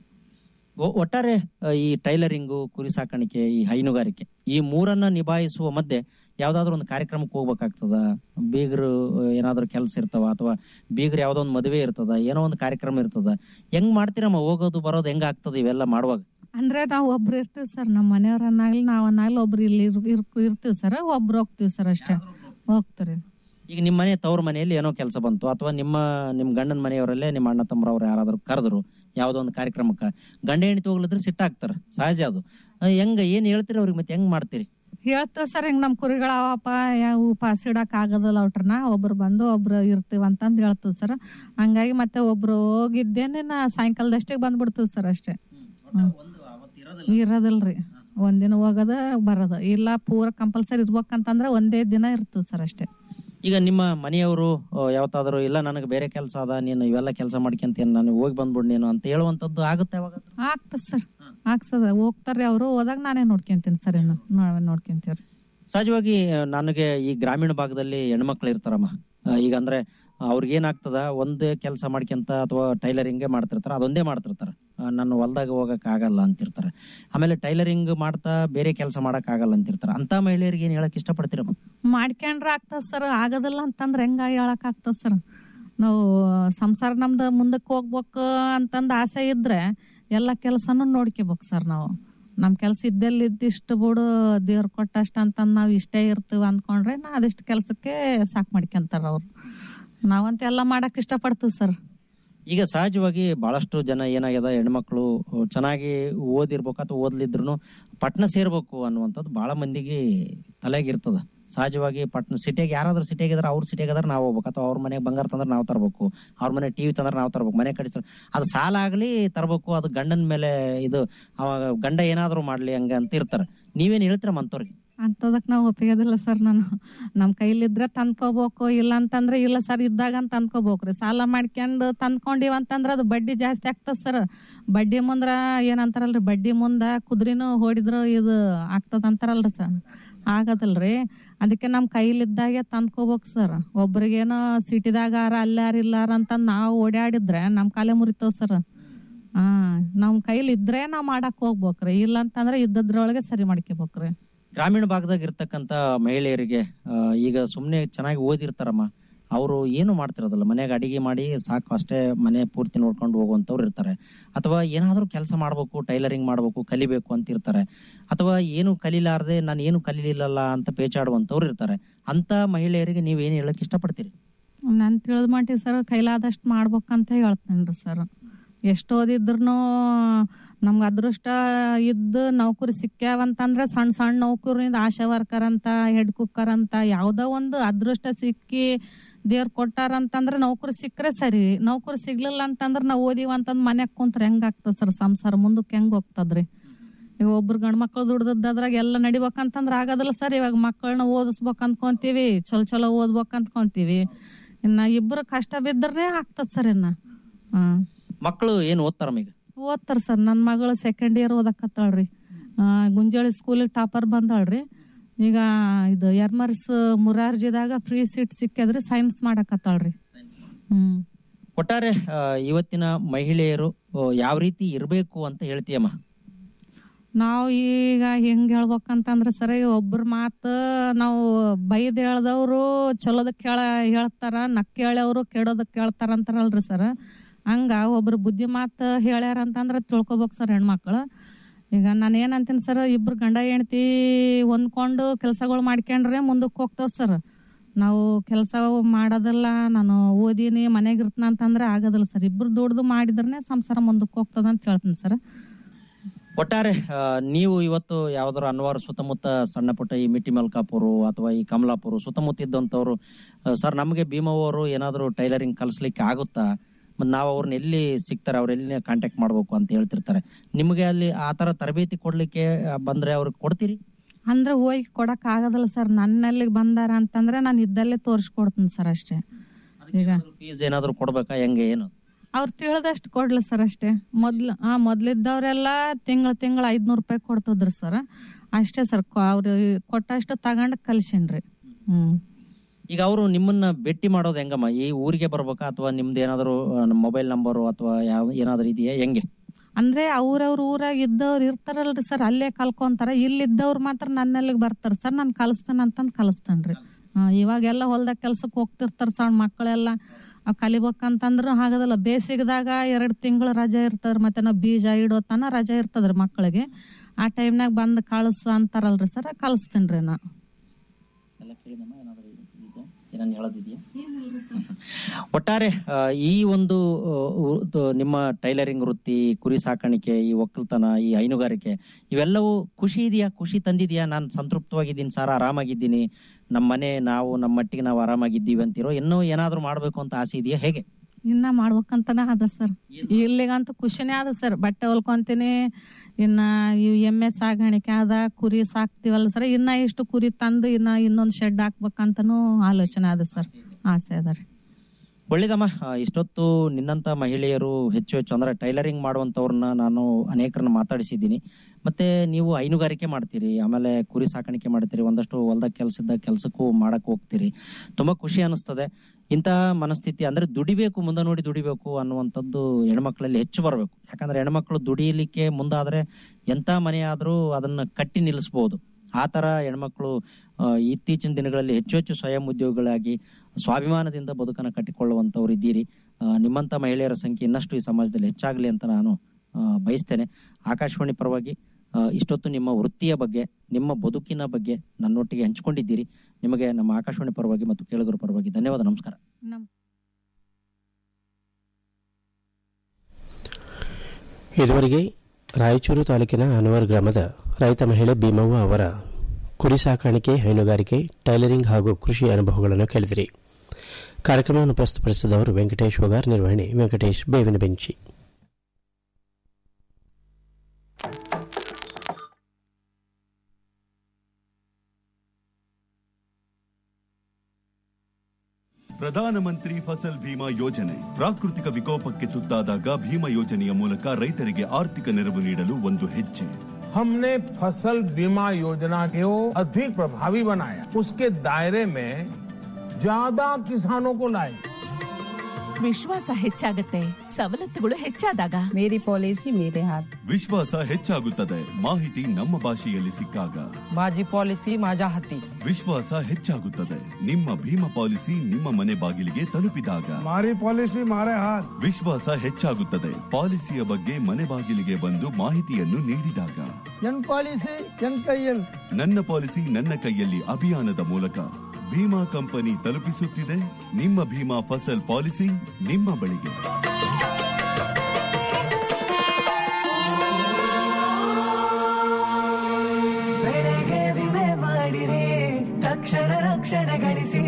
ಒ- ಒಟ್ಟಾರೆ ಆ, ಈ ಟೈಲರಿಂಗು ಕುರಿ ಸಾಕಾಣಿಕೆ ಈ ಹೈನುಗಾರಿಕೆ ಈ ಮೂರನ್ನ ನಿಭಾಯಿಸುವ ಮಧ್ಯೆ ಯಾವ್ದಾದ್ರು ಒಂದು ಕಾರ್ಯಕ್ರಮಕ್ಕೆ ಹೋಗ್ಬೇಕಾಗ್ತದ ಬೀಗರು ಆ, ಏನಾದ್ರು ಕೆಲಸ ಇರ್ತಾವ ಅಥವಾ ಬೀಗರು ಯಾವ್ದೋ ಒಂದು ಮದುವೆ ಇರ್ತದ ಏನೋ ಒಂದು ಕಾರ್ಯಕ್ರಮ ಇರ್ತದ ಹೆಂಗ್ ಮಾಡ್ತೀರಮ್ಮ ಹೋಗೋದು ಬರೋದು ಹೆಂಗ್ ಆಗ್ತದ ಇವೆಲ್ಲ ಮಾಡುವಾಗ ಅಂದ್ರೆ ನಾವು ಒಬ್ರು ಇರ್ತೀವಿ ಸರ್ ನಮ್ಮ ಮನೆಯವ್ರನ್ನಾಗ್ಲಿ ನಾವನ್ನಾಗ್ಲಿ ಒಬ್ರು ಇಲ್ಲಿ ಇರ್- ಇರ್- ಇರ್ತೀವಿ ಸರ್ ಒಬ್ರು ಹೋಗ್ತೀವಿ ಸರ್ ಅಷ್ಟೇ ಹೋಗ್ತೀರಿ ಈಗ ನಿಮ್ಮ ಮನೆ ತವ್ರ ಮನೆಯಲ್ಲಿ ಏನೋ ಕೆಲಸ ಬಂತು ಅಥವಾ ನಿಮ್ಮ ನಿಮ್ ಗಂಡನ ಮನೆಯವರಲ್ಲೇ ನಿಮ್ಮ ಅಣ್ಣ ತಮ್ಮರವ್ರು ಯಾರಾದ್ರೂ ಕರೆದ್ರು ಯಾವ್ದೋ ಒಂದು ಕಾರ್ಯಕ್ರಮಕ್ಕ ಗಂಡ ಹೆಂಡತಿ ಹೋಗ್ಲಿದ್ರೆ ಸಿಟ್ಟಾಗ್ತಾರ ಸಹಜ ಅದು ಆ, ಹೆಂಗ ಏನ್ ಹೇಳ್ತೀರಿ ಅವ್ರಿಗೆ ಮತ್ತೆ ಹೆಂಗ್ ಮಾಡ್ತೀರಿ ಹೇಳ್ತೇವ್ ಸರ್ ಹಿಂಗ್ ನಮ್ ಕುರಿಗಳ ಅವಪ್ಪ ಯಾವ ಉಪವಾಸ ಇಡಕ್ ಆಗೋದಿಲ್ಲ ಅವ್ರನ್ನ ಒಬ್ರು ಬಂದು ಒಬ್ರು ಇರ್ತೀವಿ ಅಂತಂದ್ ಹೇಳ್ತೀವಿ ಸರ್ ಹಂಗಾಗಿ ಮತ್ತೆ ಒಬ್ರು ಹೋಗಿದ್ದೇನೆ ನಾ ಸಾಯಂಕಾಲದಷ್ಟೇ ಬಂದ್ಬಿಡ್ತೀವಿ ಸರ್ ಅಷ್ಟೇ ಹ್ಮ್. ಇರೋದಿಲ್ರಿ ಒಂದಿನ ಹೋಗೋದ ಬರೋದ ಇಲ್ಲ ಪೂರ ಕಂಪಲ್ಸರಿ ಇರ್ಬೇಕಂತಂದ್ರ ಒಂದೇ ದಿನ ಇರ್ತೀವಿ ಸರ್ ಅಷ್ಟೇ ಈಗ ನಿಮ್ಮ ಮನೆಯವರು ಯಾವತ್ತಾದ್ರು ಇಲ್ಲ ನನಗೆ ಬೇರೆ ಕೆಲಸ ಅದ ನೀನು ಇವೆಲ್ಲ ಕೆಲಸ ಮಾಡ್ಕೊಂತೀನಿ ನಾನು ಹೋಗಿ ಬಂದ್ಬಿಡ್ ನೀನು ಅಂತ ಹೇಳುವಂತದ್ದು ಆಗುತ್ತೆ ಅವಾಗ ಆಗ್ತದ ಸರ್ ಆಗ್ತದ ಹೋಗ್ತಾರ್ರಿ ಅವರು ಹೋದಾಗ ನಾನೇ ನೋಡ್ಕೊಂತೀನಿ ಸರ್ ಇನ್ನು ನಾವೇ ನೋಡ್ಕೊಂತೀವ್ರಿ ಸಹಜವಾಗಿ ಆ, ನನಗೆ ಈ ಗ್ರಾಮೀಣ ಭಾಗದಲ್ಲಿ ಹೆಣ್ಮಕ್ಳು ಇರ್ತಾರಮ್ಮ ಆ, ಈಗ ಅಂದ್ರೆ ಅವ್ರಿಗೆ ಏನಾಗ್ತದ ಒಂದೇ ಕೆಲಸ ಮಾಡ್ಕೊಂತ ಅಥವಾ ಟೈಲರಿಂಗೇ ಮಾಡ್ತಿರ್ತಾರ ಅದೊಂದೇ ಮಾಡ್ತಿರ್ತಾರ ಆ, ನನ್ನ ಹೊಲ್ದಾಗ ಹೋಗಕ್ ಆಗಲ್ಲ ಅಂತಿರ್ತಾರೆ ಆಮೇಲೆ ಟೈಲರಿಂಗ್ ಮಾಡ್ತಾ ಬೇರೆ ಕೆಲಸ ಮಾಡಕ್ ಆಗಲ್ಲ ಅಂತಿರ್ತಾರ ಅಂತ ಮಹಿಳೆಯರಿಗೆ ಏನ್ ಹೇಳಕ್ ಇಷ್ಟಪಡ್ತೀರಮ್ಮ ಮಾಡ್ಕೊಂಡ್ರ ಆಗ್ತದ ಸರ್ ಆಗೋದಿಲ್ಲ ಅಂತಂದ್ರೆ ಹೆಂಗ ಹೇಳಕ್ ಆಗ್ತದ ಸರ್ ನಾವು ಸಂಸಾರ ನಮ್ದು ಮುಂದಕ್ಕೆ ಹೋಗ್ಬೇಕು ಅಂತಂದ್ ಆಸೆ ಇದ್ರೆ ಎಲ್ಲ ಕೆಲಸನೂ ನೋಡ್ಕೋಬೇಕು ಸರ್ ನಾವು ನಮ್ ಕೆಲ್ಸ ಇದ್ದೆಲ್ಲಿ ಇದ್ದಿಷ್ಟು ಬಿಡು ದೇವ್ರ ಕೊಟ್ಟಷ್ಟ ಅಂತಂದ್ ನಾವ್ ಇಷ್ಟೇ ಇರ್ತೀವಿ ಅಂದ್ಕೊಂಡ್ರೆ ನಾ ಅದಿಷ್ಟು ಕೆಲ್ಸಕ್ಕೆ ಸಾಕ್ ಮಾಡ್ಕೊಂತಾರ ಅವ್ರು ನಾವಂತ ಎಲ್ಲ ಮಾಡಕ್ ಇಷ್ಟಪಡ್ತೀವಿ ಸರ್ ಈಗ ಸಹಜವಾಗಿ ಬಹಳಷ್ಟು ಜನ ಏನಾಗ್ಯದ ಹೆಣ್ಮಕ್ಳು ಅಹ್, ಚೆನ್ನಾಗಿ ಓದಿರ್ಬೇಕು ಅಥವಾ ಓದ್ಲಿದ್ರು ಪಟ್ನ ಸೇರ್ಬೇಕು ಅನ್ನುವಂಥದ್ದು ಬಹಳ ಮಂದಿಗೆ ತಲೆಗಿರ್ತದ ಸಹಜವಾಗಿ ಪಟ್ನ ಸಿಟಿಯಾಗ ಯಾರಾದ್ರೂ ಸಿಟಿಯಾಗ ಇದಾರೆ ಅವ್ರ ಸಿಟಿಯಾಗ ಇದಾರೆ ನಾವು ಹೋಗ್ಬೇಕು ಅಥವಾ ಅವ್ರ ಮನೆಗೆ ಬಂಗಾರ ತಂದ್ರೆ ನಾವು ತರಬೇಕು ಅವ್ರ ಮನೆ ಟಿವಿ ತಂದ್ರೆ ನಾವು ತರಬೇಕು ಮನೆ ಕಡಿಸ್ತಾರೆ ಅದು ಸಾಲ ಆಗ್ಲಿ ತರಬೇಕು ಅದು ಗಂಡನ ಮೇಲೆ ಇದು ಅವಾಗ ಗಂಡ ಏನಾದ್ರೂ ಮಾಡ್ಲಿ ಹಂಗ ಅಂತ ಇರ್ತಾರೆ ನೀವೇನ್ ಹೇಳ್ತೀರಮ್ಮ ಅಂತವ್ರಿಗೆ ಅಂತದಕ್ ನಾವು ಒಪ್ಪಿಗೋದಿಲ್ಲ ಸರ್ ನಾನು ನಮ್ ಕೈಲಿದ್ರೆ ತಂದ್ಕೋಬೇಕು ಇಲ್ಲ ಅಂತಂದ್ರೆ ಇಲ್ಲ ಸರ್ ಇದ್ದಾಗ ಅಂತ ತಂದ್ಕೋಬೇಕ್ರಿ ಸಾಲ ಮಾಡ್ಕೊಂಡು ತಂದ್ಕೊಂಡಿವ್ ಅಂತಂದ್ರ ಅದು ಬಡ್ಡಿ ಜಾಸ್ತಿ ಆಗ್ತದ ಸರ್ ಬಡ್ಡಿ ಮುಂದ್ರ ಏನಂತಾರಲ್ರಿ ಬಡ್ಡಿ ಮುಂದ ಕುದ್ರಿನೂ ಹೊಡಿದ್ರು ಇದು ಆಗ್ತದ ಅಂತಾರಲ್ರಿ ಸರ್ ಆಗದಲ್ರಿ ಅದಕ್ಕೆ ನಮ್ ಕೈಲಿದ್ದಾಗೆ ತಂದ್ಕೋಬೇಕು ಸರ್ ಒಬ್ರಿಗೇನೋ ಸಿಟಿದಾಗ ಅಲ್ಲಾರ ಇಲ್ಲಾರ ಅಂತ ನಾವು ಓಡಾಡಿದ್ರೆ ನಮ್ ಕಾಲೇ ಮುರಿತಾವ್ ಸರ್ ಹಾ ನಮ್ ಕೈಲಿ ಇದ್ರೆ ನಾವ್ ಮಾಡಕ್ ಹೋಗ್ಬೇಕ್ರಿ ಇಲ್ಲ ಅಂತಂದ್ರೆ ಇದ್ದದ್ರೊಳಗೆ ಸರಿ ಮಾಡ್ಕೋಬೇಕ್ರಿ ಗ್ರಾಮೀಣ ಭಾಗದಾಗ ಇರ್ತಕ್ಕಂತ ಮಹಿಳೆಯರಿಗೆ ಆ, ಈಗ ಸುಮ್ಮನೆ ಚೆನ್ನಾಗಿ ಓದಿರ್ತಾರಮ್ಮ ಅವರು ಏನು ಮಾಡ್ತಿರೋದಿಲ್ಲ ಮನೆಯಾಗ ಅಡಿಗೆ ಮಾಡಿ ಸಾಕು ಅಷ್ಟೇ ಮನೆ ಪೂರ್ತಿ ನೋಡ್ಕೊಂಡು ಹೋಗುವಂತವ್ರು ಇರ್ತಾರೆ ಅಥವಾ ಏನಾದ್ರೂ ಕೆಲಸ ಮಾಡ್ಬೇಕು ಟೈಲರಿಂಗ್ ಮಾಡ್ಬೇಕು ಕಲಿಬೇಕು ಅಂತ ಇರ್ತಾರೆ ಅಥವಾ ಏನು ಕಲಿಲಾರ್ದೆ ನಾನು ಏನು ಕಲೀಲಿಲ್ಲಲ್ಲ ಅಂತ ಪೇಚಾಡುವಂತವ್ರು ಇರ್ತಾರೆ ಅಂತ ಮಹಿಳೆಯರಿಗೆ ನೀವು ಏನು ಹೇಳಕ್ ಇಷ್ಟಪಡ್ತೀರಿ ನಾನ್ ತಿಳಿದ ಮಟ್ಟಿಗೆ ಸರ್ ಕೈಲಾದಷ್ಟು ಮಾಡ್ಬೇಕಂತ ಹೇಳ್ತೇನ್ರಿ ಸರ್ ಎಷ್ಟು ಓದಿದ್ರು ನಮ್ಗೆ ಅದೃಷ್ಟ ಇದ್ದು ನೌಕರಿ ಸಿಕ್ಕ್ಯಾವಂತಂದ್ರೆ ಸಣ್ಣ ಸಣ್ಣ ನೌಕರಿಂದ ಆಶಾ ವರ್ಕರ್ ಅಂತ ಹೆಡ್ ಕುಕ್ಕರ್ ಅಂತ ಯಾವ್ದೋ ಒಂದು ಅದೃಷ್ಟ ಸಿಕ್ಕಿ ದೇವ್ರು ಕೊಟ್ಟಾರಂತಂದ್ರೆ ನೌಕರಿ ಸಿಕ್ಕರೆ ಸರಿ ನೌಕರಿ ಸಿಗ್ಲಿಲ್ಲ ಅಂತಂದ್ರೆ ನಾವು ಓದಿವ ಅಂತಂದ್ ಮನ್ಯಾಗ ಕುಂತ್ರೆ ಹೆಂಗ್ ಆಗ್ತದ ಸರ್ ಸಂಸಾರ ಮುಂದಕ್ಕೆ ಹೆಂಗ್ ಹೋಗ್ತದ್ರಿ ಈಗ ಒಬ್ರು ಗಂಡ್ ಮಕ್ಳು ದುಡ್ದದ್ರಾಗ ಎಲ್ಲ ನಡಿಬೇಕಂತಂದ್ರ ಆಗೋದಿಲ್ಲ ಸರ್ ಇವಾಗ ಮಕ್ಕಳನ್ನ ಓದಿಸ್ಬೇಕು ಅಂದ್ಕೊಂತೀವಿ ಚಲೋ ಚಲೋ ಓದ್ಬೇಕು ಅಂದ್ಕೊಂತೀವಿ ಇನ್ನ ಇಬ್ರು ಕಷ್ಟ ಬಿದ್ದರೆ ಆಗ್ತದ ಸರ್ ಇನ್ನ ಹ್ಮ್ ಮಕ್ಕಳು ಏನ್ ಓದ್ತಾರಮ್ಮ ಈಗ ಓದ್ತಾರ ಸರ್ ನನ್ನ ಮಗಳು ಸೆಕೆಂಡ್ ಇಯರ್ ಓದಕತ್ತಾಳ್ರಿ ಆ, ಗುಂಜಾಳಿ ಸ್ಕೂಲಿಗೆ ಟಾಪರ್ ಬಂದಾಳ್ರಿ ಈಗ ಇದು ಎರ್ಮರ್ಸ್ ಮುರಾರ್ಜಿದಾಗ ಫ್ರೀ ಸೀಟ್ ಸಿಕ್ಕಿದ್ರಿ ಸೈನ್ಸ್ ಮಾಡಕತ್ತಾಳ್ರಿ ಹ್ಮ್ ಒಟ್ಟಾರೆ ಆ, ಇವತ್ತಿನ ಮಹಿಳೆಯರು ಆ, ಯಾವ ರೀತಿ ಇರಬೇಕು ಅಂತ ಹೇಳ್ತೀಯಮ್ಮ ನಾವು ಈಗ ಹೆಂಗ್ ಹೇಳ್ಬೇಕಂತಂದ್ರ ಸರ್ ಒಬ್ರ ಮಾತು ನಾವು ಬೈದ್ ಹೇಳ್ದವ್ರು ಚಲೋದಕ್ ಕೇಳ ಹೇಳ್ತಾರ ನಕ್ ಹೇಳವ್ರು ಕೆಡೋದಕ್ ಕೇಳ್ತಾರ ಅಂತಾರಲ್ರಿ ಸರ್ ಹಂಗ ಒಬ್ರು ಬುದ್ಧಿ ಮಾತು ಹೇಳ್ಯಾರ ಅಂತಂದ್ರ ತಿಳ್ಕೊಬೇಕು ಸರ್ ಹೆಣ್ಮಕ್ಳು ಈಗ ನಾನು ಏನಂತೀನಿ ಸರ್ ಇಬ್ರು ಗಂಡ ಹೆಂಡತಿ ಹೊಂದ್ಕೊಂಡು ಕೆಲ್ಸಗಳು ಮಾಡ್ಕೊಂಡ್ರೆ ಮುಂದಕ್ಕೆ ಹೋಗ್ತಾವ ಸರ್ ನಾವು ಕೆಲಸ ಮಾಡೋದಿಲ್ಲ ನಾನು ಓದಿನಿ ಮನೆಗಿರ್ತನ ಅಂತಂದ್ರೆ ಆಗೋದಿಲ್ಲ ಸರ್ ಇಬ್ರು ದುಡ್ದು ಮಾಡಿದ್ರೆ ಸಂಸಾರ ಮುಂದಕ್ಕೆ ಹೋಗ್ತದ ಅಂತ ಹೇಳ್ತೀನಿ ಸರ್ ಒಟ್ಟಾರೆ ಆ, ನೀವು ಇವತ್ತು ಯಾವ್ದಾರು ಅನ್ವಾರ್ ಸುತ್ತಮುತ್ತ ಸಣ್ಣ ಪುಟ್ಟ ಈ ಮಿಟ್ಟಿ ಮಲ್ಕಾಪುರ ಅಥವಾ ಈ ಕಮಲಾಪುರ ಸುತ್ತಮುತ್ತ ಇದ್ದಂಥವ್ರು ಆ, ಸರ್ ನಮಗೆ ಭೀಮವ್ವರು ಏನಾದ್ರು ಟೈಲರಿಂಗ್ ಕಲಿಸ್ಲಿಕ್ಕೆ ಆಗುತ್ತಾ ಮತ್ತು ನಾವು ಅವ್ರನ್ನ ಎಲ್ಲಿ ಸಿಗ್ತಾರೆ ಅವ್ರ ಎಲ್ಲಿ ಕಾಂಟ್ಯಾಕ್ಟ್ ಮಾಡ್ಬೇಕು ಅಂತ ಹೇಳ್ತಿರ್ತಾರೆ ನಿಮಗೆ ಅಲ್ಲಿ ಆ ತರ ತರಬೇತಿ ಕೊಡ್ಲಿಕ್ಕೆ ಆ, ಬಂದ್ರೆ ಅವ್ರಿಗೆ ಕೊಡ್ತೀರಿ ಅಂದ್ರೆ ಹೋಗಿ ಕೊಡಕ್ ಆಗೋದಿಲ್ಲ ಸರ್ ನನ್ನಲ್ಲಿಗೆ ಬಂದಾರ ಅಂತಂದ್ರೆ ನಾನು ಇದ್ದಲ್ಲೇ ತೋರಿಸ್ಕೊಡ್ತೀನಿ ಸರ್ ಅಷ್ಟೇ ಈಗ ಫೀಸ್ ಏನಾದ್ರು ಕೊಡ್ಬೇಕಾ ಹೆಂಗೆ ಏನು ಅವ್ರು ತಿಳಿದಷ್ಟು ಕೊಡ್ಲಿ ಸರ್ ಅಷ್ಟೇ ಮೊದ್ಲು ಹಾ ಮೊದ್ಲಿದ್ದವ್ರೆಲ್ಲ ತಿಂಗಳ ತಿಂಗಳ ಐದ್ನೂರು ರೂಪಾಯಿ ಕೊಡ್ತಿದ್ರು ಸರ್ ಅಷ್ಟೇ ಸರ್ ಅವ್ರು ಕೊಟ್ಟಷ್ಟು ತಗೊಂಡ್ ಕಲ್ಸಿನ್ರಿ ಹ್ಮ್ ಈಗ ಅವರು ನಿಮ್ಮನ್ನ ಭೇಟಿ ಮಾಡೋದು ಹೆಂಗಮ್ಮ ಈ ಊರಿಗೆ ಬರ್ಬೇಕಾ ಅಥವಾ ನಿಮ್ದು ಏನಾದ್ರು ಮೊಬೈಲ್ ನಂಬರು ಅಥವಾ ಯಾವ ಏನಾದ್ರು ಇದೆಯಾ ಹೆಂಗೆ ಅಂದ್ರೆ ಅವ್ರವ್ರ ಊರಾಗ ಇದ್ದವ್ರು ಇರ್ತಾರಲ್ರಿ ಸರ್ ಅಲ್ಲೇ ಕಲ್ಕೊಂತಾರ ಇಲ್ಲಿದ್ದವ್ರು ಮಾತ್ರ ನನ್ನಲ್ಲಿಗೆ ಬರ್ತಾರ ಸರ್ ನಾನು ಕಲಿಸ್ತೇನೆ ಅಂತಂದ್ ಕಲಿಸ್ತೇನ್ರಿ ಹಾ, ಇವಾಗೆಲ್ಲ ಹೊಲ್ದಾಗ ಕೆಲ್ಸಕ್ಕೆ ಹೋಗ್ತಿರ್ತಾರ ಸಣ್ಣ ಮಕ್ಕಳೆಲ್ಲ ಅವ್ ಕಲಿಬೇಕಂತಂದ್ರು ಆಗೋದಿಲ್ಲ ಬೇಸಿಗೆದಾಗ ಎರಡ್ ತಿಂಗಳು ರಜೆ ಇರ್ತದ್ರ ಮತ್ತೆ ನಾವು ಬೀಜ ಇಡೋತನ ರಜೆ ಇರ್ತದ್ರಿ ಮಕ್ಕಳಿಗೆ ಆ ಟೈಮ್ನಾಗ ಬಂದ್ ಕಳ್ಸ ಅಂತಾರಲ್ರಿ ಸರ್ ಕಲಿಸ್ತೇನ್ರಿ ನಾ ಏನನ್ನ ಹೇಳೋದಿದೆಯಾ ಒಟ್ಟಾರೆ ಆ, ಈ ಒಂದು ಆ, ಉ- ತ- ನಿಮ್ಮ ಟೈಲರಿಂಗ್ ವೃತ್ತಿ ಕುರಿ ಸಾಕಾಣಿಕೆ ಈ ಒಕ್ಕಲ್ತನ ಈ ಹೈನುಗಾರಿಕೆ ಇವೆಲ್ಲವೂ ಖುಷಿ ಇದೆಯಾ ಖುಷಿ ತಂದಿದ್ಯಾ ನಾನು ಸಂತೃಪ್ತವಾಗಿದ್ದೀನಿ ಸರ್ ಆರಾಮಾಗಿದ್ದೀನಿ ನಮ್ಮ ಮನೆ ನಾವು ನಮ್ಮ ಮಟ್ಟಿಗೆ ನಾವು ಆರಾಮಾಗಿದ್ದೀವಿ ಅಂತಿರೋ ಇನ್ನೂ ಏನಾದ್ರೂ ಮಾಡ್ಬೇಕು ಅಂತ ಆಸೆ ಇದೆಯಾ ಹೇಗೆ ಇನ್ನ ಮಾಡ್ಬೇಕಂತನ ಅದ ಸರ್ ಇಲ್ಲಿಗಂತೂ ಖುಷಿನೇ ಅದ ಸರ್ ಬಟ್ಟೆ ಹೊಲ್ಕೊಂತೀನಿ ಇನ್ನ ಇವ್ ಎಮ್ಮೆ ಸಾಗಾಣಿಕೆ ಅದ ಕುರಿ ಸಾಕ್ತಿವಲ್ಲ ಸರ್ ಇನ್ನ ಇಷ್ಟು ಕುರಿ ತಂದು ಇನ್ನ ಇನ್ನೊಂದ್ ಶೆಡ್ ಹಾಕ್ಬೇಕಂತನೂ ಆಲೋಚನೆ ಅದ ಸರ್ ಆಸೆ ಅದ ರೀ ಒಳ್ಳೇದಮ್ಮ ಆ, ಇಷ್ಟೊತ್ತು ನಿನ್ನಂತ ಮಹಿಳೆಯರು ಹೆಚ್ಚು ಹೆಚ್ಚು ಅಂದ್ರೆ ಟೈಲರಿಂಗ್ ಮಾಡುವಂತವ್ರನ್ನ ನಾನು ಅನೇಕರನ್ನ ಮಾತಾಡಿಸಿದ್ದೀನಿ ಮತ್ತೆ ನೀವು ಹೈನುಗಾರಿಕೆ ಮಾಡ್ತೀರಿ ಆಮೇಲೆ ಕುರಿ ಸಾಕಾಣಿಕೆ ಮಾಡ್ತೀರಿ ಒಂದಷ್ಟು ಹೊಲ್ದಾಗ ಕೆಲಸದ ಕೆಲಸಕ್ಕೂ ಮಾಡಕ್ ಹೋಗ್ತೀರಿ ತುಂಬಾ ಖುಷಿ ಅನಿಸ್ತದೆ ಇಂತಹ ಮನಸ್ಥಿತಿ ಅಂದ್ರೆ ದುಡಿಬೇಕು ಮುಂದೆ ನೋಡಿ ದುಡಿಬೇಕು ಅನ್ನುವಂಥದ್ದು ಹೆಣ್ಮಕ್ಳಲ್ಲಿ ಹೆಚ್ಚು ಬರಬೇಕು ಯಾಕಂದ್ರೆ ಹೆಣ್ಮಕ್ಳು ದುಡಿಲಿಕ್ಕೆ ಮುಂದಾದ್ರೆ ಎಂತ ಮನೆ ಆದ್ರೂ ಅದನ್ನ ಕಟ್ಟಿ ನಿಲ್ಲಿಸಬಹುದು ಆ ತರ ಹೆಣ್ಮಕ್ಳು ಆ, ಇತ್ತೀಚಿನ ದಿನಗಳಲ್ಲಿ ಹೆಚ್ಚು ಹೆಚ್ಚು ಸ್ವಯಂ ಉದ್ಯೋಗಿಗಳಾಗಿ ಸ್ವಾಭಿಮಾನದಿಂದ ಬದುಕನ್ನು ಕಟ್ಟಿಕೊಳ್ಳುವಂತವ್ರು ಇದ್ದೀರಿ ಆ, ನಿಮ್ಮಂತ ಮಹಿಳೆಯರ ಸಂಖ್ಯೆ ಇನ್ನಷ್ಟು ಈ ಸಮಾಜದಲ್ಲಿ ಹೆಚ್ಚಾಗಲಿ ಅಂತ ನಾನು ಆ, ಬಯಸ್ತೇನೆ ಆಕಾಶವಾಣಿ ಪರವಾಗಿ ಆ, ಇಷ್ಟೊತ್ತು ನಿಮ್ಮ ವೃತ್ತಿಯ ಬಗ್ಗೆ ನಿಮ್ಮ ಬದುಕಿನ ಬಗ್ಗೆ ನನ್ನೊಟ್ಟಿಗೆ ಹಂಚಿಕೊಂಡಿದ್ದೀರಿ ನಿಮಗೆ ನಮ್ಮ ಆಕಾಶವಾಣಿ ಪರವಾಗಿ ಮತ್ತು ಕೇಳುಗರ ಪರವಾಗಿ ಧನ್ಯವಾದ ನಮಸ್ಕಾರ ಇದುವರೆಗೆ ರಾಯಚೂರು ತಾಲೂಕಿನ ಅನ್ವರ್ ಗ್ರಾಮದ ರೈತ ಮಹಿಳೆ ಭೀಮವ್ವ ಅವರ ಕುರಿ ಸಾಕಾಣಿಕೆ ಹೈನುಗಾರಿಕೆ ಟೈಲರಿಂಗ್ ಹಾಗೂ ಕೃಷಿ ಅನುಭವಗಳನ್ನು ಕೇಳಿದಿರಿ ಕಾರ್ಯಕ್ರಮವನ್ನು ಪ್ರಸ್ತುತಪಡಿಸಿದವರು ವೆಂಕಟೇಶ್ ವಗಾರ್ ನಿರ್ವಹಣೆ ವೆಂಕಟೇಶ್ ಬೇವಿನ ಬೆಂಚಿ ಪ್ರಧಾನಮಂತ್ರಿ ಫಸಲ್ ಭೀಮಾ ಯೋಜನೆ ಪ್ರಾಕೃತಿಕ ವಿಕೋಪಕ್ಕೆ ತುತ್ತಾದಾಗ ಭೀಮಾ ಯೋಜನೆಯ ಮೂಲಕ ರೈತರಿಗೆ ಆರ್ಥಿಕ ನೆರವು ನೀಡಲು ಒಂದು ಹೆಜ್ಜೆ हमने फसल बीमा योजना को अधिक प्रभावी बनाया उसके दायरे में ज्यादा किसानों को लाए ವಿಶ್ವಾಸ ಹೆಚ್ಚಾಗತ್ತೆ ಸವಲತ್ತುಗಳು ಹೆಚ್ಚಾದಾಗ ಮೇರಿ ಪಾಲಿಸಿ ಮೇರೆ ಹಾತ್ ವಿಶ್ವಾಸ ಹೆಚ್ಚಾಗುತ್ತದೆ ಮಾಹಿತಿ ನಮ್ಮ ಭಾಷೆಯಲ್ಲಿ ಸಿಕ್ಕಾಗ माझी पॉलिसी माझ्या हाती ವಿಶ್ವಾಸ ಹೆಚ್ಚಾಗುತ್ತದೆ ನಿಮ್ಮ ಭೀಮಾ ಪಾಲಿಸಿ ನಿಮ್ಮ ಮನೆ ಬಾಗಿಲಿಗೆ ತಲುಪಿದಾಗ મારી પોલિસી મારે હાથ ವಿಶ್ವಾಸ ಹೆಚ್ಚಾಗುತ್ತದೆ ಪಾಲಿಸಿಯ ಬಗ್ಗೆ ಮನೆ ಬಾಗಿಲಿಗೆ ಬಂದು ಮಾಹಿತಿಯನ್ನು ನೀಡಿದಾಗ જન પોલિસી જન કૈયલ ನನ್ನ ಪಾಲಿಸಿ ನನ್ನ ಕೈಯಲ್ಲಿ ಅಭಿಯಾನದ ಮೂಲಕ ಭೀಮಾ ಕಂಪನಿ ತಲುಪಿಸುತ್ತಿದೆ ನಿಮ್ಮ ಭೀಮಾ ಫಸಲ್ ಪಾಲಿಸಿ ನಿಮ್ಮ ಬಳಿಗೆ ಕ್ಷಣ ಗಳಿಸಿ